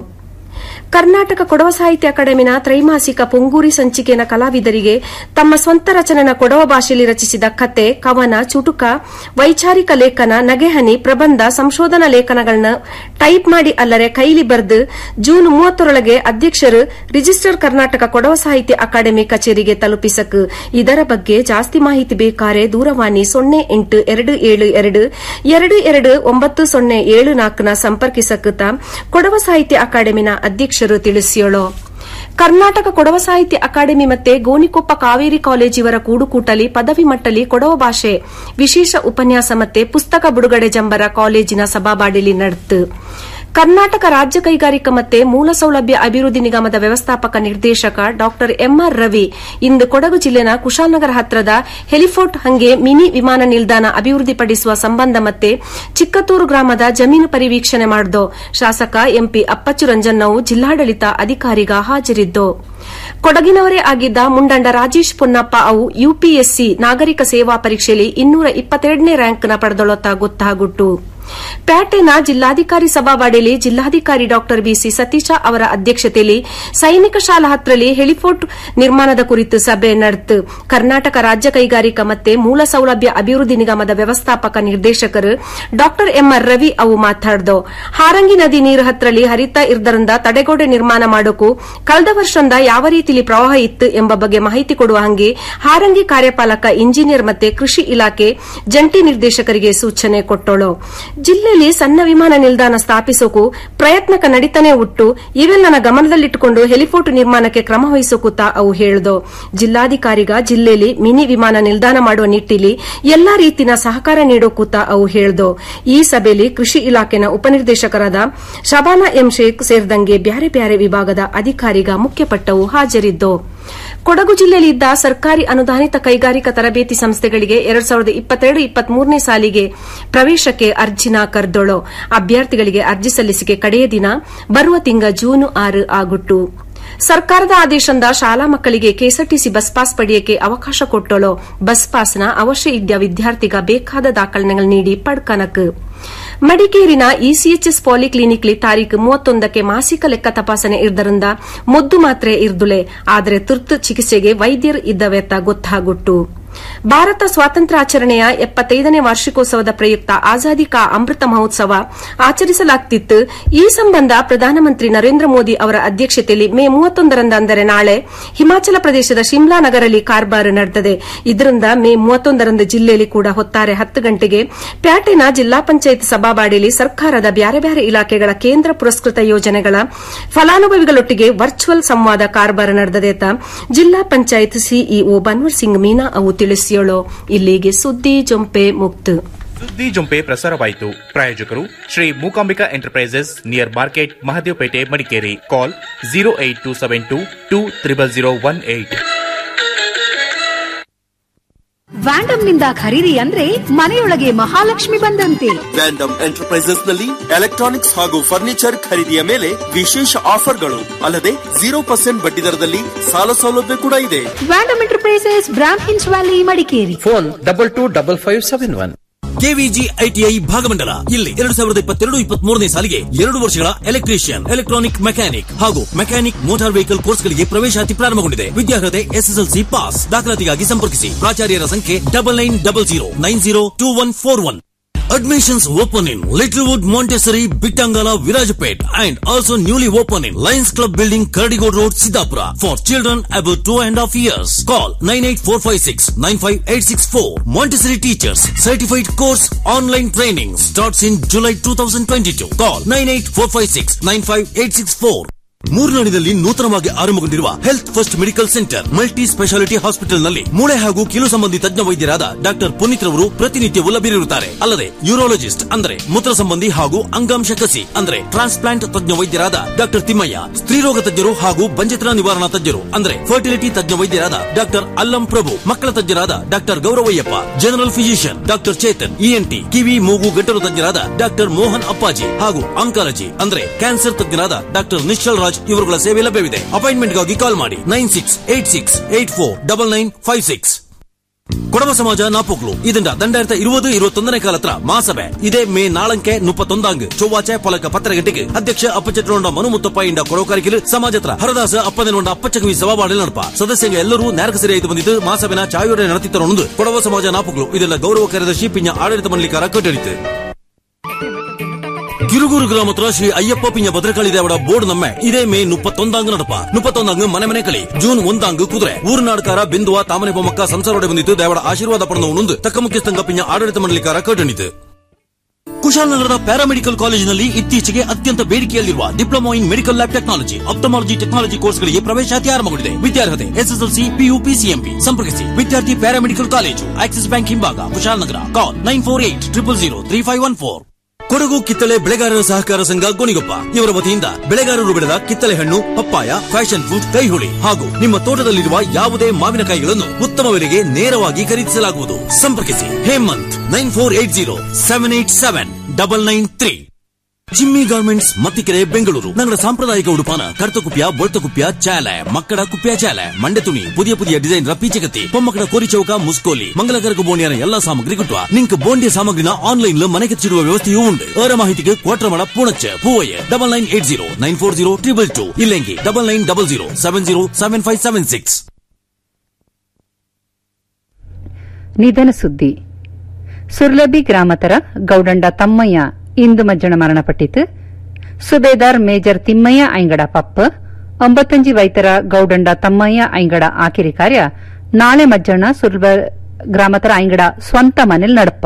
Speaker 11: ಕರ್ನಾಟಕ ಕೊಡವ ಸಾಹಿತ್ಯ ಅಕಾಡೆಮಿನ ತ್ರೈಮಾಸಿಕ ಪೊಂಗೂರಿ ಸಂಚಿಕೆನ ಕಲಾವಿದರಿಗೆ ತಮ್ಮ ಸ್ವಂತ ರಚನೆನ ಕೊಡವ ಭಾಷೆಯಲ್ಲಿ ರಚಿಸಿದ ಕತೆ ಕವನ ಚುಟುಕ ವೈಚಾರಿಕ ಲೇಖನ ನಗೆಹನಿ ಪ್ರಬಂಧ ಸಂಶೋಧನಾ ಲೇಖನಗಳನ್ನ ಟೈಪ್ ಮಾಡಿ ಅಲ್ಲರೆ ಕೈಲಿ ಬರೆದು ಜೂನ್ ಮೂವತ್ತರೊಳಗೆ ಅಧ್ಯಕ್ಷರು ರಿಜಿಸ್ಟರ್ ಕರ್ನಾಟಕ ಕೊಡವ ಸಾಹಿತ್ಯ ಅಕಾಡೆಮಿ ಕಚೇರಿಗೆ ತಲುಪಿಸಕ್ ಇದರ ಬಗ್ಗೆ ಜಾಸ್ತಿ ಮಾಹಿತಿ ಬೇಕಾರೆ ದೂರವಾಣಿ ಸೊನ್ನೆ ಎಂಟು ಎರಡು ಏಳು ಎರಡು ಎರಡು ಎರಡು ಒಂಬತ್ತು ಸೊನ್ನೆ ಏಳು ನಾಲ್ಕನ ಸಂಪರ್ಕಿಸಕ್ ಕೊಡವ ಸಾಹಿತ್ಯ ಅಕಾಡೆಮಿನ ಅಧ್ಯಕ್ಷರು ತಿಳಿಸಿಯೋಳು ಕರ್ನಾಟಕ ಕೊಡವ ಸಾಹಿತ್ಯ ಅಕಾಡೆಮಿ ಮತ್ತೆ ಗೋಣಿಕೊಪ್ಪ ಕಾವೇರಿ ಕಾಲೇಜ್ ಇವರ ಕೂಡುಕೂಟಲಿ ಪದವಿ ಮಟ್ಟಲಿ ಕೊಡವ ಭಾಷೆ ವಿಶೇಷ ಉಪನ್ಯಾಸ ಮತ್ತೆ ಪುಸ್ತಕ ಬಿಡುಗಡೆ ಜಂಬರ ಕಾಲೇಜಿನ ಸಭಾಬಾಡಿಲಿ ನಡೆತು ಕರ್ನಾಟಕ ರಾಜ್ಯ ಕೈಗಾರಿಕಾ ಮತ್ತೆ ಮೂಲಸೌಲಭ್ಯ ಅಭಿವೃದ್ಧಿ ನಿಗಮದ ವ್ಯವಸ್ಥಾಪಕ ನಿರ್ದೇಶಕ ಡಾ ಎಂಆರ್ ರವಿ ಇಂದು ಕೊಡಗು ಜಿಲ್ಲೆನ ಕುಶಾಲನಗರ ಹತ್ರದ ಹೆಲಿಫೋರ್ಟ್ ಹಂಗೆ ಮಿನಿ ವಿಮಾನ ನಿಲ್ದಾಣ ಅಭಿವೃದ್ಧಿಪಡಿಸುವ ಸಂಬಂಧ ಮತ್ತೆ ಚಿಕ್ಕತ್ತೂರು ಗ್ರಾಮದ ಜಮೀನು ಪರಿವೀಕ್ಷಣೆ ಮಾಡಿದ್ದು ಶಾಸಕ ಎಂಪಿ ಅಪ್ಪಚ್ಚು ರಂಜನ್ನವು ಜಿಲ್ಲಾಡಳಿತ ಅಧಿಕಾರಿಗ ಹಾಜರಿದ್ದು ಕೊಡಗಿನವರೇ ಆಗಿದ್ದ ಮುಂಡಂಡ ರಾಜೇಶ್ ಪೊನ್ನಪ್ಪ ಅವು ಯುಪಿಎಸ್ಸಿ ನಾಗರಿಕ ಸೇವಾ ಪರೀಕ್ಷೆಯಲ್ಲಿ ಇನ್ನೂರ ಇಪ್ಪತ್ತೆರಡನೇ ರ್ಯಾಂಕ್ನ ಪಡೆದೊಳತ ಗೊತ್ತಾಗುಟ್ಟು ಪ್ಯಾಟೆನ ಜಿಲ್ಲಾಧಿಕಾರಿ ಸಭಾವಾಡಿಯಲ್ಲಿ ಜಿಲ್ಲಾಧಿಕಾರಿ ಡಾ ಬಿಸಿ ಸತೀಶ ಅವರ ಅಧ್ಯಕ್ಷತೆಯಲ್ಲಿ ಸೈನಿಕ ಶಾಲಾ ಹತ್ರಲಿ ಹೆಲಿಫೋರ್ಟ್ ನಿರ್ಮಾಣದ ಕುರಿತು ಸಭೆ ನಡೆತು ಕರ್ನಾಟಕ ರಾಜ್ಯ ಕೈಗಾರಿಕಾ ಮತ್ತೆ ಮೂಲ ಸೌಲಭ್ಯ ಅಭಿವೃದ್ಧಿ ನಿಗಮದ ವ್ಯವಸ್ಥಾಪಕ ನಿರ್ದೇಶಕರು ಡಾ ಎಂಆರ್ ರವಿ ಅವು ಮಾತಾಡ್ದು ಹಾರಂಗಿ ನದಿ ನೀರು ಹತ್ರಲಿ ಹರಿತಾ ಇರ್ದರಿಂದ ತಡೆಗೋಡೆ ನಿರ್ಮಾಣ ಮಾಡೋಕು ಕಳೆದ ವರ್ಷದಿಂದ ಯಾವ ರೀತಿಲಿ ಪ್ರವಾಹ ಇತ್ತು ಎಂಬ ಬಗ್ಗೆ ಮಾಹಿತಿ ಕೊಡುವ ಹಂಗೆ ಹಾರಂಗಿ ಕಾರ್ಯಪಾಲಕ ಇಂಜಿನಿಯರ್ ಮತ್ತೆ ಕೃಷಿ ಇಲಾಖೆ ಜಂಟಿ ನಿರ್ದೇಶಕರಿಗೆ ಸೂಚನೆ ಕೊಟ್ಟಳು ಜಿಲ್ಲೆಯಲ್ಲಿ ಸಣ್ಣ ವಿಮಾನ ನಿಲ್ದಾಣ ಸ್ಥಾಪಿಸೋಕು ಪ್ರಯತ್ನಕ ನಡೀತಾನೆ ಉಟ್ಟು ಇವೆಲ್ಲನ ಗಮನದಲ್ಲಿಟ್ಟುಕೊಂಡು ಹೆಲಿಪೋರ್ಟ್ ನಿರ್ಮಾಣಕ್ಕೆ ಕ್ರಮ ವಹಿಸೋಕುತ್ತ ಅವು ಹೇಳಿದು ಜಿಲ್ಲಾಧಿಕಾರಿಗ ಜಿಲ್ಲೆಯಲ್ಲಿ ಮಿನಿ ವಿಮಾನ ನಿಲ್ದಾಣ ಮಾಡುವ ನಿಟ್ಟಿಲಿ ಎಲ್ಲಾ ರೀತಿನ ಸಹಕಾರ ನೀಡೋಕುತ್ತ ಅವು ಹೇಳಿದು ಈ ಸಭೆಯಲ್ಲಿ ಕೃಷಿ ಇಲಾಖೆನ ಉಪನಿರ್ದೇಶಕರಾದ ಶಬಾನಾ ಎಂ ಶೇಖ್ ಸೇರಿದಂಗೆ ಬ್ಯಾರೆ ಬ್ಯಾರೆ ವಿಭಾಗದ ಅಧಿಕಾರಿಗ ಮುಖ್ಯಪಟ್ಟವು ಹಾಜರಿದ್ದು ಕೊಡಗು ಜಿಲ್ಲೆಯಲ್ಲಿ ಇದ್ದ ಸರ್ಕಾರಿ ಅನುದಾನಿತ ಕೈಗಾರಿಕಾ ತರಬೇತಿ ಸಂಸ್ಥೆಗಳಿಗೆ ಎರಡ್ ಸಾವಿರದ ಇಪ್ಪತ್ತೆರಡು ಇಪ್ಪತ್ಮೂರನೇ ಸಾಲಿಗೆ ಪ್ರವೇಶಕ್ಕೆ ಅರ್ಜಿನ ಕರೆದೊಳು ಅಭ್ಯರ್ಥಿಗಳಿಗೆ ಅರ್ಜಿ ಸಲ್ಲಿಸಿಕೆ ಕಡೆಯ ದಿನ ಬರುವ ತಿಂಗ ಜೂನ್ ಆರು ಆಗುಟ್ಟು ಸರ್ಕಾರದ ಆದೇಶದಿಂದ ಶಾಲಾ ಮಕ್ಕಳಿಗೆ ಕೆಎಸ್ಆರ್ಟಿಸಿ ಬಸ್ ಪಾಸ್ ಪಡೆಯಕ್ಕೆ ಅವಕಾಶ ಕೊಟ್ಟಳು ಬಸ್ ಪಾಸ್ನ ಅವಶ್ಯ ಇದ್ದ ವಿದ್ಯಾರ್ಥಿಗ ಬೇಕಾದ ದಾಖಲೆಗಳು ನೀಡಿ ಪಡ್ಕನಕ್ ಮಡಿಕೇರಿನ ಇಸಿಎಚ್ಎಸ್ ಪಾಲಿಕ್ಲಿನಿಕ್ಲಿ ತಾರೀಕು ಮೂವತ್ತೊಂದಕ್ಕೆ ಮಾಸಿಕ ಲೆಕ್ಕ ತಪಾಸಣೆ ಇದ್ದರಿಂದ ಮುದ್ದು ಮಾತ್ರೆ ಇರ್ದುಲೆ ಆದರೆ ತುರ್ತು ಚಿಕಿತ್ಸೆಗೆ ವೈದ್ಯರು ಇದ್ದವೆತ್ತ ಗೊತ್ತಾಗುಟ್ಟು ಭಾರತ ಸ್ವಾತಂತ್ರ್ಯಾಚರಣೆಯ ಎಪ್ಪತ್ತೈದನೇ ವಾರ್ಷಿಕೋತ್ಸವದ ಪ್ರಯುಕ್ತ ಆಜಾದಿ ಕಾ ಅಮೃತ ಮಹೋತ್ಸವ ಆಚರಿಸಲಾಗುತ್ತಿತ್ತು ಈ ಸಂಬಂಧ ಪ್ರಧಾನಮಂತ್ರಿ ನರೇಂದ್ರ ಮೋದಿ ಅವರ ಅಧ್ಯಕ್ಷತೆಯಲ್ಲಿ ಮೇ ಮೂವತ್ತೊಂದರಂದು ಅಂದರೆ ನಾಳೆ ಹಿಮಾಚಲ ಪ್ರದೇಶದ ಶಿಮ್ಲಾ ನಗರಲ್ಲಿ ಕಾರ್ಬಾರ್ ನಡೆದಿದೆ ಇದರಿಂದ ಮೇ ಮೂವತ್ತೊಂದರಂದು ಜಿಲ್ಲೆಯಲ್ಲಿ ಕೂಡ ಹೊತ್ತಾರೆ ಹತ್ತು ಗಂಟೆಗೆ ಪ್ಯಾಟೆನ ಜಿಲ್ಲಾ ಪಂಚಾಯತ್ ಸಭಾವಾಡಿಯಲ್ಲಿ ಸರ್ಕಾರದ ಬ್ಯಾರೆ ಬ್ಯಾರೆ ಇಲಾಖೆಗಳ ಕೇಂದ್ರ ಪುರಸ್ಕೃತ ಯೋಜನೆಗಳ ಫಲಾನುಭವಿಗಳೊಟ್ಟಿಗೆ ವರ್ಚುವಲ್ ಸಂವಾದ ಕಾರ್ಬಾರ್ ನಡೆದಿದೆ ಜಿಲ್ಲಾ ಪಂಚಾಯತ್ ಸಿಇಒ ಬನ್ವರ್ ಸಿಂಗ್ ಮೀನಾ ಅವು ತಿಳಿಸಿಯೋಳು ಇಲ್ಲಿಗೆ ಸುದ್ದಿ ಜೊಂಪೆ ಮುಕ್ತು
Speaker 10: ಸುದ್ದಿ ಜೊಂಪೆ ಪ್ರಸಾರವಾಯಿತು ಪ್ರಾಯೋಜಕರು Shri Mookambika enterprises near market Mahadevpet Madikeri call zero eight two seven two two triple zero one eight
Speaker 12: Vandam ನಿಂದ ಖರೀದಿ ಅಂದ್ರೆ ಮನೆಯೊಳಗೆ ಮಹಾಲಕ್ಷ್ಮಿ ಬಂದಂತೆ
Speaker 13: ವ್ಯಾಂಡಮ್ ಎಂಟರ್ಪ್ರೈಸಸ್ ನಲ್ಲಿ ಎಲೆಕ್ಟ್ರಾನಿಕ್ಸ್ ಹಾಗೂ ಫರ್ನಿಚರ್ ಖರೀದಿಯ ಮೇಲೆ ವಿಶೇಷ ಆಫರ್ಗಳು ಅಲ್ಲದೆ ಜೀರೋ ಪರ್ಸೆಂಟ್ ಬಡ್ಡಿ ದರದಲ್ಲಿ ಸಾಲ ಸೌಲಭ್ಯ ಕೂಡ ಇದೆ
Speaker 12: ವ್ಯಾಂಡಮ್ ಎಂಟರ್ಪ್ರೈಸಸ್ ಬ್ರಾಮ್ ಹಿನ್ಸ್ valley Madikeri
Speaker 14: phone double two double five seven one
Speaker 15: KVG ITI Bhagamandala ಇಲ್ಲಿ ಎರಡು ಸಾವಿರದ ಇಪ್ಪತ್ತೆರಡು ಇಪ್ಪತ್ತ್ ಮೂರನೇ ಸಾಲಿಗೆ ಎರಡು ವರ್ಷಗಳ ಎಲೆಕ್ಟ್ರಿಷಿಯನ್ ಎಲೆಕ್ಟ್ರಾನಿಕ್ ಮೆಕ್ಯಾನಿಕ್ ಹಾಗೂ ಮೆಕ್ಯಾನಿಕ್ ಮೋಟಾರ್ ವೆಹಿಕಲ್ ಕೋರ್ಸ್ಗಳಿಗೆ ಪ್ರವೇಶಾತಿ ಪ್ರಾರಂಭಗೊಂಡಿದೆ ವಿದ್ಯಾರ್ಹತೆ ಎಸ್ಎಸ್ಎಲ್ಸಿ ಪಾಸ್ ದಾಖಲಾತಿಗಾಗಿ ಸಂಪರ್ಕಿಸಿ ಪ್ರಾಚಾರ್ಯರ ಸಂಖ್ಯೆ double nine double zero nine zero two one four one Admissions open in Littlewood, Montessori, Bitangala, Virajapet and also newly open in Lions Club Building, Kardigod Road, Siddhapura for children above two and a half years. Call 98456-95864. Montessori Teachers Certified Course Online Training starts in July 2022. Call 98456-95864. ಮೂರ್ನಾಡಿನಲ್ಲಿ ನೂತನವಾಗಿ ಆರಂಭಗೊಂಡಿರುವ health first medical centre multi speciality hospital ನಲ್ಲಿ ಮೂಳೆ ಹಾಗೂ ಕೀಲು ಸಂಬಂಧಿ ತಜ್ಞ ವೈದ್ಯರಾದ ಡಾಕ್ಟರ್ ಪುನೀತ್ ರವರು ಪ್ರತಿನಿತ್ಯವೂ ಲಭ್ಯರಿರುತ್ತಾರೆ ಅಲ್ಲದೆ ಯೂರೋಲಜಿಸ್ಟ್ ಅಂದ್ರೆ ಮೂತ್ರ ಸಂಬಂಧಿ ಹಾಗೂ ಅಂಗಾಂಶ ಕಸಿ ಅಂದ್ರೆ ಟ್ರಾನ್ಸ್ಪ್ಲಾಂಟ್ ತಜ್ಞ ವೈದ್ಯರಾದ ಡಾಕ್ಟರ್ ತಿಮ್ಮಯ್ಯ ಸ್ತ್ರೀರೋಗ ತಜ್ಞರು ಹಾಗೂ ಬಂಜೆತನ ನಿವಾರಣಾ ತಜ್ಞರು ಅಂದ್ರೆ ಫರ್ಟಿಲಿಟಿ ತಜ್ಞ ವೈದ್ಯರಾದ ಡಾಕ್ಟರ್ ಅಲ್ಲಂ ಪ್ರಭು ಮಕ್ಕಳ ತಜ್ಞರಾದ doctor Gauravayyappa general physician doctor Chetan ENT ಕಿವಿ ಮೂಗು ಗಂಟಲು ತಜ್ಞರಾದ ಡಾಕ್ಟರ್ ಮೋಹನ್ ಅಪ್ಪಾಜಿ ಹಾಗೂ ಆಂಕಾಲಜಿ ಅಂದ್ರೆ ಕ್ಯಾನ್ಸರ್ ತಜ್ಞರಾದ ಡಾಕ್ಟರ್ ನಿಶ್ಚಲ್ ರಾಜ್ ಇವರುಗಳ ಸೇವೆ ಲಭ್ಯವಿದೆ ಅಪಾಯಿಂಟ್ಮೆಂಟ್ಗಾಗಿ ಕಾಲ್ ಮಾಡಿ nine six eight six eight four double nine five six Kodava ಸಮಾಜ ನಾಪೋಕ್ಲು ಇದರಿಂದ ದಂಡಾಯಿರತ ഇരുപത് ഇരുപത്തൊന്നിനെ കാലത്ര മാസഭೆ ಇದೇ ಮೇ ನಾಳಂಕೆ ಮುಪ್ಪತ್ತೊಂದಾಂಗ್ ಚೊವ್ವಾಚೆ ಪಲಕ ಪತ್ರಗಟ್ಟಿಗೆ ಅಧ್ಯಕ್ಷ ಅಪ್ಪಚಟ್ರೋಂಡ ಮನು ಮುತ್ತಪ್ಪ ಇಂಡ ಕೊಡವಕಾರಿಕಿಲು ಸಮಾಜತ್ರ ಹರದಾಸ ಅಪ್ಪನೆನೊಂಡ ಅಪ್ಪಚಕವಿ ಸಭಾಬಾಡಿ ನಡಪ ಸದಸ್ಯಂಗ ಎಲ್ಲರೂ ನೇರಕ ಸರಿಯಾಯ್ತು ಬಂದಿದ್ದು ಮಾಸವಿನ ಚಾಯೋಡೆ ನಡೆತಿತ್ತರೊಂದು ಕೊಡವ ಸಮಾಜ ನಾಪೋಕ್ಲು ಇದೆಲ್ಲ ಗೌರವ ಕಾರ್ಯದರ್ಶಿ ಪಿಂಜ ಆಡಳಿತ ಮಂಡಳಿಕಾರ ಕಟ್ಟಳಿತು ಕಿರುಗೂರು ಗ್ರಾಮತ್ರ ಶ್ರೀ ಅಯ್ಯಪ್ಪ ಪಿಂಜ ಭದ್ರಕಾಳಿ ದೇವರ ಬೋರ್ಡ್ ನಮ್ಮೆ ಇದೇ ಮೇ ಮುಪ್ಪತ್ತೊಂದಾಂಗ್ ನಡಪ ಮುಪ್ಪತ್ತೊಂದಾಂಗ್ ಮನೆ ಮನೆ ಕಳಿ ಜೂನ್ ಒಂದಾಂಗ್ ಕುದುರೆ ಊರ್ನಾಡ್ಕಾರ ಬಿಂದುವ ತಾಮನೆ ಬೊಮ್ಮಕ್ಕ ಸಂಸಾರೋಡೆ ಬಂದಿತ್ತು ದೇವರ ಆಶೀರ್ವಾದ ಪಡೆದ ಉಣಂದು ತಕ್ಕ ಮುಖ್ಯಸ್ಥಂಗ ಪಿಂಜ ಆಡಳಿತ ಮಂಡಳಿಕಾರ ಕಟ್ಟಣಿತು ಕುಶಾಲನಗರದ ಪ್ಯಾರಾಮೆಡಿಕಲ್ ಕಾಲೇಜಿನಲ್ಲಿ ಇತ್ತೀಚೆಗೆ ಅತ್ಯಂತ ಬೇಡಿಕೆಯಲ್ಲಿರುವ diploma in medical lab technology ophthalmology technology ಕೋರ್ಸ್ಗಳಿಗೆ ಪ್ರವೇಶಾತಿ ಆರಂಭಗೊಂಡಿದೆ ವಿದ್ಯಾರ್ಹತೆ ಎಸ್ಎಸ್ಎಲ್ಸಿ ಪಿಯು ಪಿಸಿಎಂಪಿ ಸಂಪರ್ಕಿಸಿ ವಿದ್ಯಾರ್ಥಿ ಪ್ಯಾರಾಮೆಡಿಕಲ್ ಕಾಲೇಜು ಆಕ್ಸಿಸ್ ಬ್ಯಾಂಕ್ ಹಿಂಭಾಗ Kushalnagar call nine four eight triple zero three five one four Kodagu ಕಿತ್ತಳೆ ಬೆಳೆಗಾರರ ಸಹಕಾರ ಸಂಘ ಗೋಣಿಗೊಪ್ಪ ಇವರ ವತಿಯಿಂದ ಬೆಳೆಗಾರರು ಬೆಳೆದ ಕಿತ್ತಳೆ ಹಣ್ಣು ಪಪ್ಪಾಯ ಫ್ಯಾಷನ್ ಫ್ರೂಟ್ ಕೈಹುಳಿ ಹಾಗೂ ನಿಮ್ಮ ತೋಟದಲ್ಲಿರುವ ಯಾವುದೇ ಮಾವಿನಕಾಯಿಗಳನ್ನು ಉತ್ತಮ ಬೆಲೆಗೆ ನೇರವಾಗಿ ಖರೀದಿಸಲಾಗುವುದು ಸಂಪರ್ಕಿಸಿ Hemanth nine four eight zero seven eight seven double nine three Jimmy garments Mattikere Bengaluru ನಗರ ಸಾಂಪ್ರದಾಯಿಕ ಉಡುಪಾನ ಕರ್ತಕುಪ್ಯ ಬೊಳ್ತಕುಪ್ಯ ಚಾಲೆ ಮಕ್ಕಳ ಕುಪ್ಯ ಚಾಲೆ ಮಂಡೆ ತುಣಿ ಪುದಿಯ ಪುದಿಯ ಡಿಸೈನ್ ಪೀಚಗತಿ பொம்மக்கட கோரி சவுக்கா முஸ்கோலி மங்களகரக்கு போனியான எல்லா சாமಗ್ರಿ கிட்டுವ ನಿಂಕ್ ಬೋಂಡಿಯ ಸಾಮಗ್ರಿನ ಆನ್ಲೈನ್ ಮನೆಗೆ ಚಿಡುವ ವ್ಯವಸ್ಥೆಯೂ ಉಂಟು ಅವರ ಮಾಹಿತಿಗೆ Kotramada Poonacha Poovaiah double nine eight zero nine four zero triple two ಇಲ್ಲೆಂಗಿ double nine double zero seven zero seven five seven six
Speaker 2: ನಿಧನ ಸುದ್ದಿ ಸುರ್ಲಬಿ ಗ್ರಾಮತರ ಗೌಡಂಡ ತಮ್ಮಯ್ಯ ಇಂದು ಮಜ್ಜಣ ಮರಣಪಟ್ಟಿತು ಸುಬೇದಾರ್ ಮೇಜರ್ ತಿಮ್ಮಯ್ಯ ಐಂಗಡ ಪಪ್ಪ ಒಂಬತ್ತಂಜಿ ವೈತರ ಗೌಡಂಡ ತಮ್ಮಯ್ಯ ಐಂಗಡ ಆಕಿರಿ ಕಾರ್ಯ ನಾಳೆ ಮಜ್ಜಣ ಸುರ್ಲ ಗ್ರಾಮತರ ಐಂಗಡ ಸ್ವಂತ ಮನೆಲ್ ನಡಪ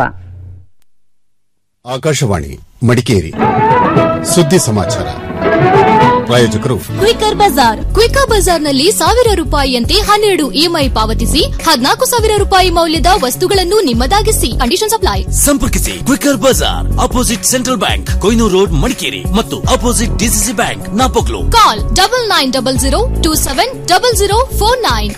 Speaker 16: ಆಕಾಶವಾಣಿ ಮಡಿಕೇರಿ ಸುದ್ದಿ ಸಮಾಚಾರ ಪ್ರಾಯೋಜಕರು
Speaker 17: ಕ್ವಿಕರ್ ಬಜಾರ್ ಕ್ವಿಕರ್ ಬಜಾರ್ನಲ್ಲಿ ಸಾವಿರ ರೂಪಾಯಿಯಂತೆ ಹನ್ನೆರಡು ಇಎಂಐ ಪಾವತಿಸಿ ಹದಿನಾಲ್ಕು ಸಾವಿರ ರೂಪಾಯಿ ಮೌಲ್ಯದ ವಸ್ತುಗಳನ್ನು ನಿಮ್ಮದಾಗಿಸಿ ಕಂಡೀಷನ್ ಅಪ್ಲೈ
Speaker 15: ಸಂಪರ್ಕಿಸಿ ಕ್ವಿಕರ್ ಬಜಾರ್ opposite central bank Koinur road Madikeri ಮತ್ತು opposite DCC bank Napoklu
Speaker 17: call double nine double zero two seven double zero four nine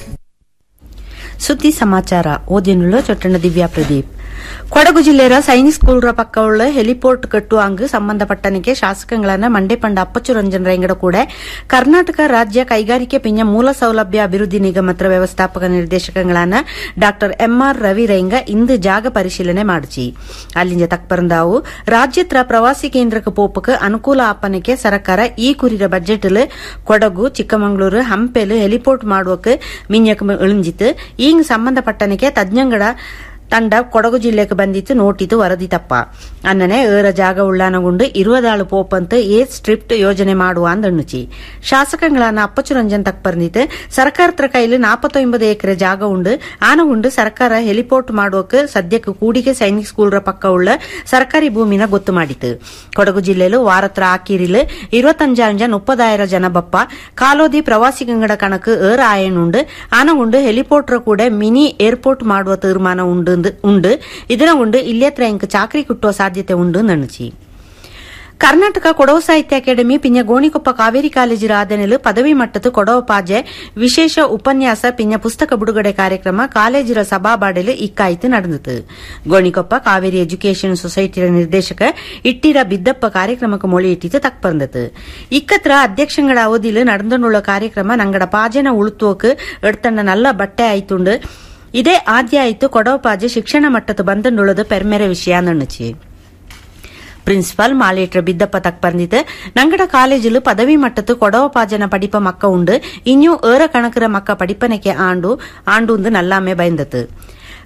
Speaker 18: ಸುದ್ದಿ ಸಮಾಚಾರ ಓದಿನುಳ್ಳ ಚೊಟ್ಟಣ ದಿವ್ಯಾ ಪ್ರದೀಪ್ ಕೊಡಗು ಜಿಲ್ಲೆಯ ಸೈನಿಕ್ ಸ್ಕೂಲ್ ಪಕ್ಕವುಳ್ಳ ಹೆಲಿಪೋರ್ಟ್ ಕಟ್ಟುವಾಂಗ್ ಸಂಬಂಧಪಟ್ಟನಿಗೆ ಶಾಸಕಗಳನ್ನ ಮಂಡೆಪಂಡ ಅಪ್ಪಚ್ಚು ರಂಜನ್ ರೈಂಗಡ ಕೂಡ ಕರ್ನಾಟಕ ರಾಜ್ಯ ಕೈಗಾರಿಕೆ ಪಿಂಜ ಮೂಲ ಸೌಲಭ್ಯ ಅಭಿವೃದ್ಧಿ ನಿಗಮತ್ರ ವ್ಯವಸ್ಥಾಪಕ ನಿರ್ದೇಶಕಗಳನ್ನ ಡಾ ಎಂಆರ್ ರವಿ ರೈಂಗ ಇಂದು ಜಾಗ ಪರಿಶೀಲನೆ ಮಾಡಿಸಿ ಅಲ್ಲಿಂದ ತಕ್ಪರಂದಾವು ರಾಜ್ಯತ್ರ ಪ್ರವಾಸಿ ಕೇಂದ್ರಕ್ಕೆ ಪೋಪಕ್ಕೆ ಅನುಕೂಲ ಆಪನಕ್ಕೆ ಸರ್ಕಾರ ಈ ಕುರಿದ ಬಜೆಟ್ ಕೊಡಗು ಚಿಕ್ಕಮಗಳೂರು ಹಂಪೆಲು ಹೆಲಿಪೋರ್ಟ್ ಮಾಡುವಕ್ಕೆ ಮಿಂಜಕ್ ಇಳಿಂಜಿತ್ತು ಈಗ ಸಂಬಂಧಪಟ್ಟನಿಗೆ ತಜ್ಞಂಗಡ ತಂಡ ಕೊಡಗು ಜಿಲ್ಲೆಗೆ ಬಂದಿತ್ತು ನೋಟಿತು ವರದಿ ತಪ್ಪ ಅನ್ನನೆ ಏರ ಜಾಗ ಉಳ್ಳಾನಗುಂಡು ಇರುವದಾಳು ಪೋಪಂತ ಏ ಸ್ಟ್ರಿಪ್ಟ್ ಯೋಜನೆ ಮಾಡುವ ಅಂದಣ್ಣುಚಿ ಶಾಸಕಗಳನ್ನ ಅಪ್ಪಚ್ಚು ರಂಜನ್ ತಕ್ ಬಂದಿತ್ತು ಸರ್ಕಾರತ್ರ ಕೈಲಿ ನಾಪತ್ತೊಂಬದು ಎಕರೆ ಜಾಗ ಉಂಡು ಆನಗುಂಡು ಸರ್ಕಾರ ಹೆಲಿಪೋರ್ಟ್ ಮಾಡುವಕ್ಕೆ ಸದ್ಯಕ್ಕೆ ಕೂಡಿಗೆ ಸೈನಿಕ್ ಸ್ಕೂಲ್ ಪಕ್ಕ ಉಳ್ಳ ಸರ್ಕಾರಿ ಭೂಮಿನ ಗೊತ್ತು ಮಾಡಿತು ಕೊಡಗು ಜಿಲ್ಲೆಲು ವಾರತ್ರ ಆಕಿರಿಲು ഇരുപത്തഞ്ചാഞ്ച് മുപ്പതായിരം ജനബപ്പ കാലോದಿ ಪ್ರವಾಸಿ ಗಂಗಡ ಕಣಕ್ ಏರ್ ಆಯನುಂಡು ಆನಗುಂಡು ಹೆಲಿಪೋರ್ಟ್ರ ಕೂಡ ಮಿನಿ ಏರ್ಪೋರ್ಟ್ ಮಾಡುವ ತೀರ್ಮಾನ ಉಂಡು ಉಂಡು ಇದರ ಉಂಡು ಇಲ್ಲೇತ್ರ ಎಂಕ್ ಚಾಕ್ರಿ ಕುಟ್ಟುವ ಸಾಧ್ಯತೆ ಉಂಡು ನಣಚಿ ಕರ್ನಾಟಕ ಕೊಡವ ಸಾಹಿತ್ಯ ಅಕಾಡೆಮಿ ಪಿಂಜ ಗೋಣಿಕೊಪ್ಪ ಕಾವೇರಿ ಕಾಲೇಜಿರ ಆದನೆಲು ಪದವಿ ಮಟ್ಟದ ಕೊಡವ ಪಾಜೆ ವಿಶೇಷ ಉಪನ್ಯಾಸ ಪಿಂಜ ಪುಸ್ತಕ ಬಿಡುಗಡೆ ಕಾರ್ಯಕ್ರಮ ಕಾಲೇಜಿರ ಸಭಾಬಾಡೆಲು ಇಕ್ಕಾಯ್ತು ನಡೆದಿತು ಗೋಣಿಕೊಪ್ಪ ಕಾವೇರಿ ಎಜುಕೇಷನ್ ಸೊಸೈಟಿಯ ನಿರ್ದೇಶಕ ಇಟ್ಟಿರ ಬಿದ್ದಪ್ಪ ಕಾರ್ಯಕ್ರಮಕ್ಕೆ ಮೊಳಿಯಿಟ್ಟಿತು ತಕ್ಪಂದತು ಇಕ್ಕತ್ರ ಅಧ್ಯಕ್ಷಗಳ ಅವಧಿಲು ನಡೆದುಳ್ಳ ಕಾರ್ಯಕ್ರಮ ನಂಗಡ ಪಾಜೆನ ಉಳುತ್ತೋಕ್ ಎಡ್ತಣ್ಣ ನಲ್ಲ ಬಟ್ಟೆ ಆಯ್ತುಂಡು ಇದೇ ಆದ್ಯ ಆಯ್ತು ಕೊಡವ ಪಾಜೆ ಶಿಕ್ಷಣ ಮಟ್ಟದ ಬಂದನುಳ್ಳದು ಪೆರ್ಮೆರೆ ವಿಷಯ ನಣ್ಣುಚಿ ಪ್ರಿನ್ಸಿಪಾಲ್ ಮಾಲೇಟ್ರ ಬಿದ್ದಪ್ಪ ತಕ್ ಬಂದಿದ್ದು ನಂಗಡ ಕಾಲೇಜಿಲು ಪದವಿ ಮಟ್ಟತ್ತು ಕೊಡವ ಪಾಜನ ಪಡಿಪ ಮಕ್ಕ ಉಂಡು ಇನ್ನೂ ಏರ ಕಣಕರ ಮಕ್ಕ ಪಡಿಪನಕ್ಕೆ ಆಂಡು ಆಂಡು ನಲ್ಲಾಮೆ ಬೈಂದತು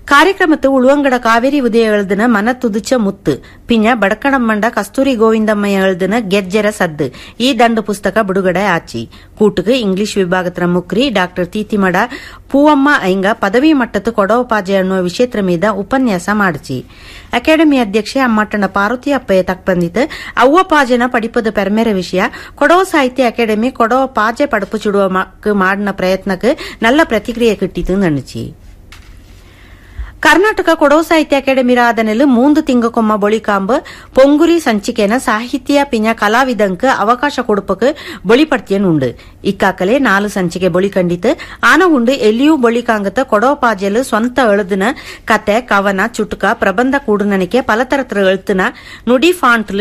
Speaker 18: ಕಾರ್ಯಕ್ರಮத்து ಉಳುವಂಗಡ ಕಾವೇರಿ ಉದಯ எழுதுன ಮನ ತುದುಚ ಮುತ್ತು ಪಿಂಜ ಬಡಕಣಮ್ಮಂಡ ಕಸ್ತೂರಿ ಗೋವಿಂದಮ್ಮಯ್ಯ எழுதுன ಗೆಜ್ಜೆರ ಸದ್ದು ಈ ದಂಡು ಪುಸ್ತಕ ಬಿಡುಗಡೆ ಆಚಿ ಕೂಟುಕು ಇಂಗ್ಲಿಷ್ ವಿಭಾಗದ ಮುಕ್ರಿ ಡಾಕ್ಟರ್ ತೀತಿಮಡ ಪೂವಮ್ಮ ಐಂಗ ಪದವಿ ಮಟ್ಟದ ಕೊಡವಪಾಜೆ ಅನ್ನುವ ವಿಷಯತ್ರ ಮೀದ ಉಪನ್ಯಾಸ ಮಾಡಿಸಿ ಅಕಾಡೆಮಿ ಅಧ್ಯಕ್ಷೆ ಅಮ್ಮಟ್ಟಣ ಪಾರ್ವತಿ ಅಪ್ಪಯ್ಯ ತಕ್ ಬಂದಿತ್ತು ಅವ್ವ ಪಾಜೆನ ಪಡಿಪದ ಪೆರ್ಮೆರ ವಿಷಯ ಕೊಡವ ಸಾಹಿತ್ಯ ಅಕಾಡೆಮಿ ಕೊಡವ ಪಾಜೆ ಪಡಪು ಚುಡುವ ಮಾಡಿನ ಪ್ರಯತ್ನಕ್ಕೆ ನಲ್ಲ ಪ್ರತಿಕ್ರಿಯೆ ಕಿಟ್ಟಿತು ನಣಿಚಿ ಕರ್ನಾಟಕ ಕೊಡವ ಸಾಹಿತ್ಯ ಅಕಾಡೆಮಿ ರಾಧನೆಲು ಮೂಂದು ತಿಂಗಕೊಮ್ಮ ಬೊಳಿಕಾಂಬ ಪೊಂಗುರಿ ಸಂಚಿಕೆನ ಸಾಹಿತ್ಯ ಪಿಂಜ ಕಲಾವಿದಂಕ ಅವಕಾಶ ಕೊಡುಪಕ್ಕೆ ಬೊಳಿಪಡ್ತಿಯನುಂಡು ಇಕ್ಕಾಕಲೆ ನಾಲು ಸಂಚಿಕೆ ಬೊಳಿ ಕಂಡಿತು ಆನ ಉಂಡು ಎಲ್ಲಿಯೂ ಬೊಳಿಕಾಂಗತ ಕೊಡವ ಪಾಜೆಲು ಸ್ವಂತ ಎಳುದಿನ ಕತೆ ಕವನ ಚುಟುಕ ಪ್ರಬಂಧ ಕೂಡುನನಿಕೆ ಪಲತರತ್ರ ಎಳುತ್ತಿನ ನುಡಿ ಫಾಂಟ್ಲು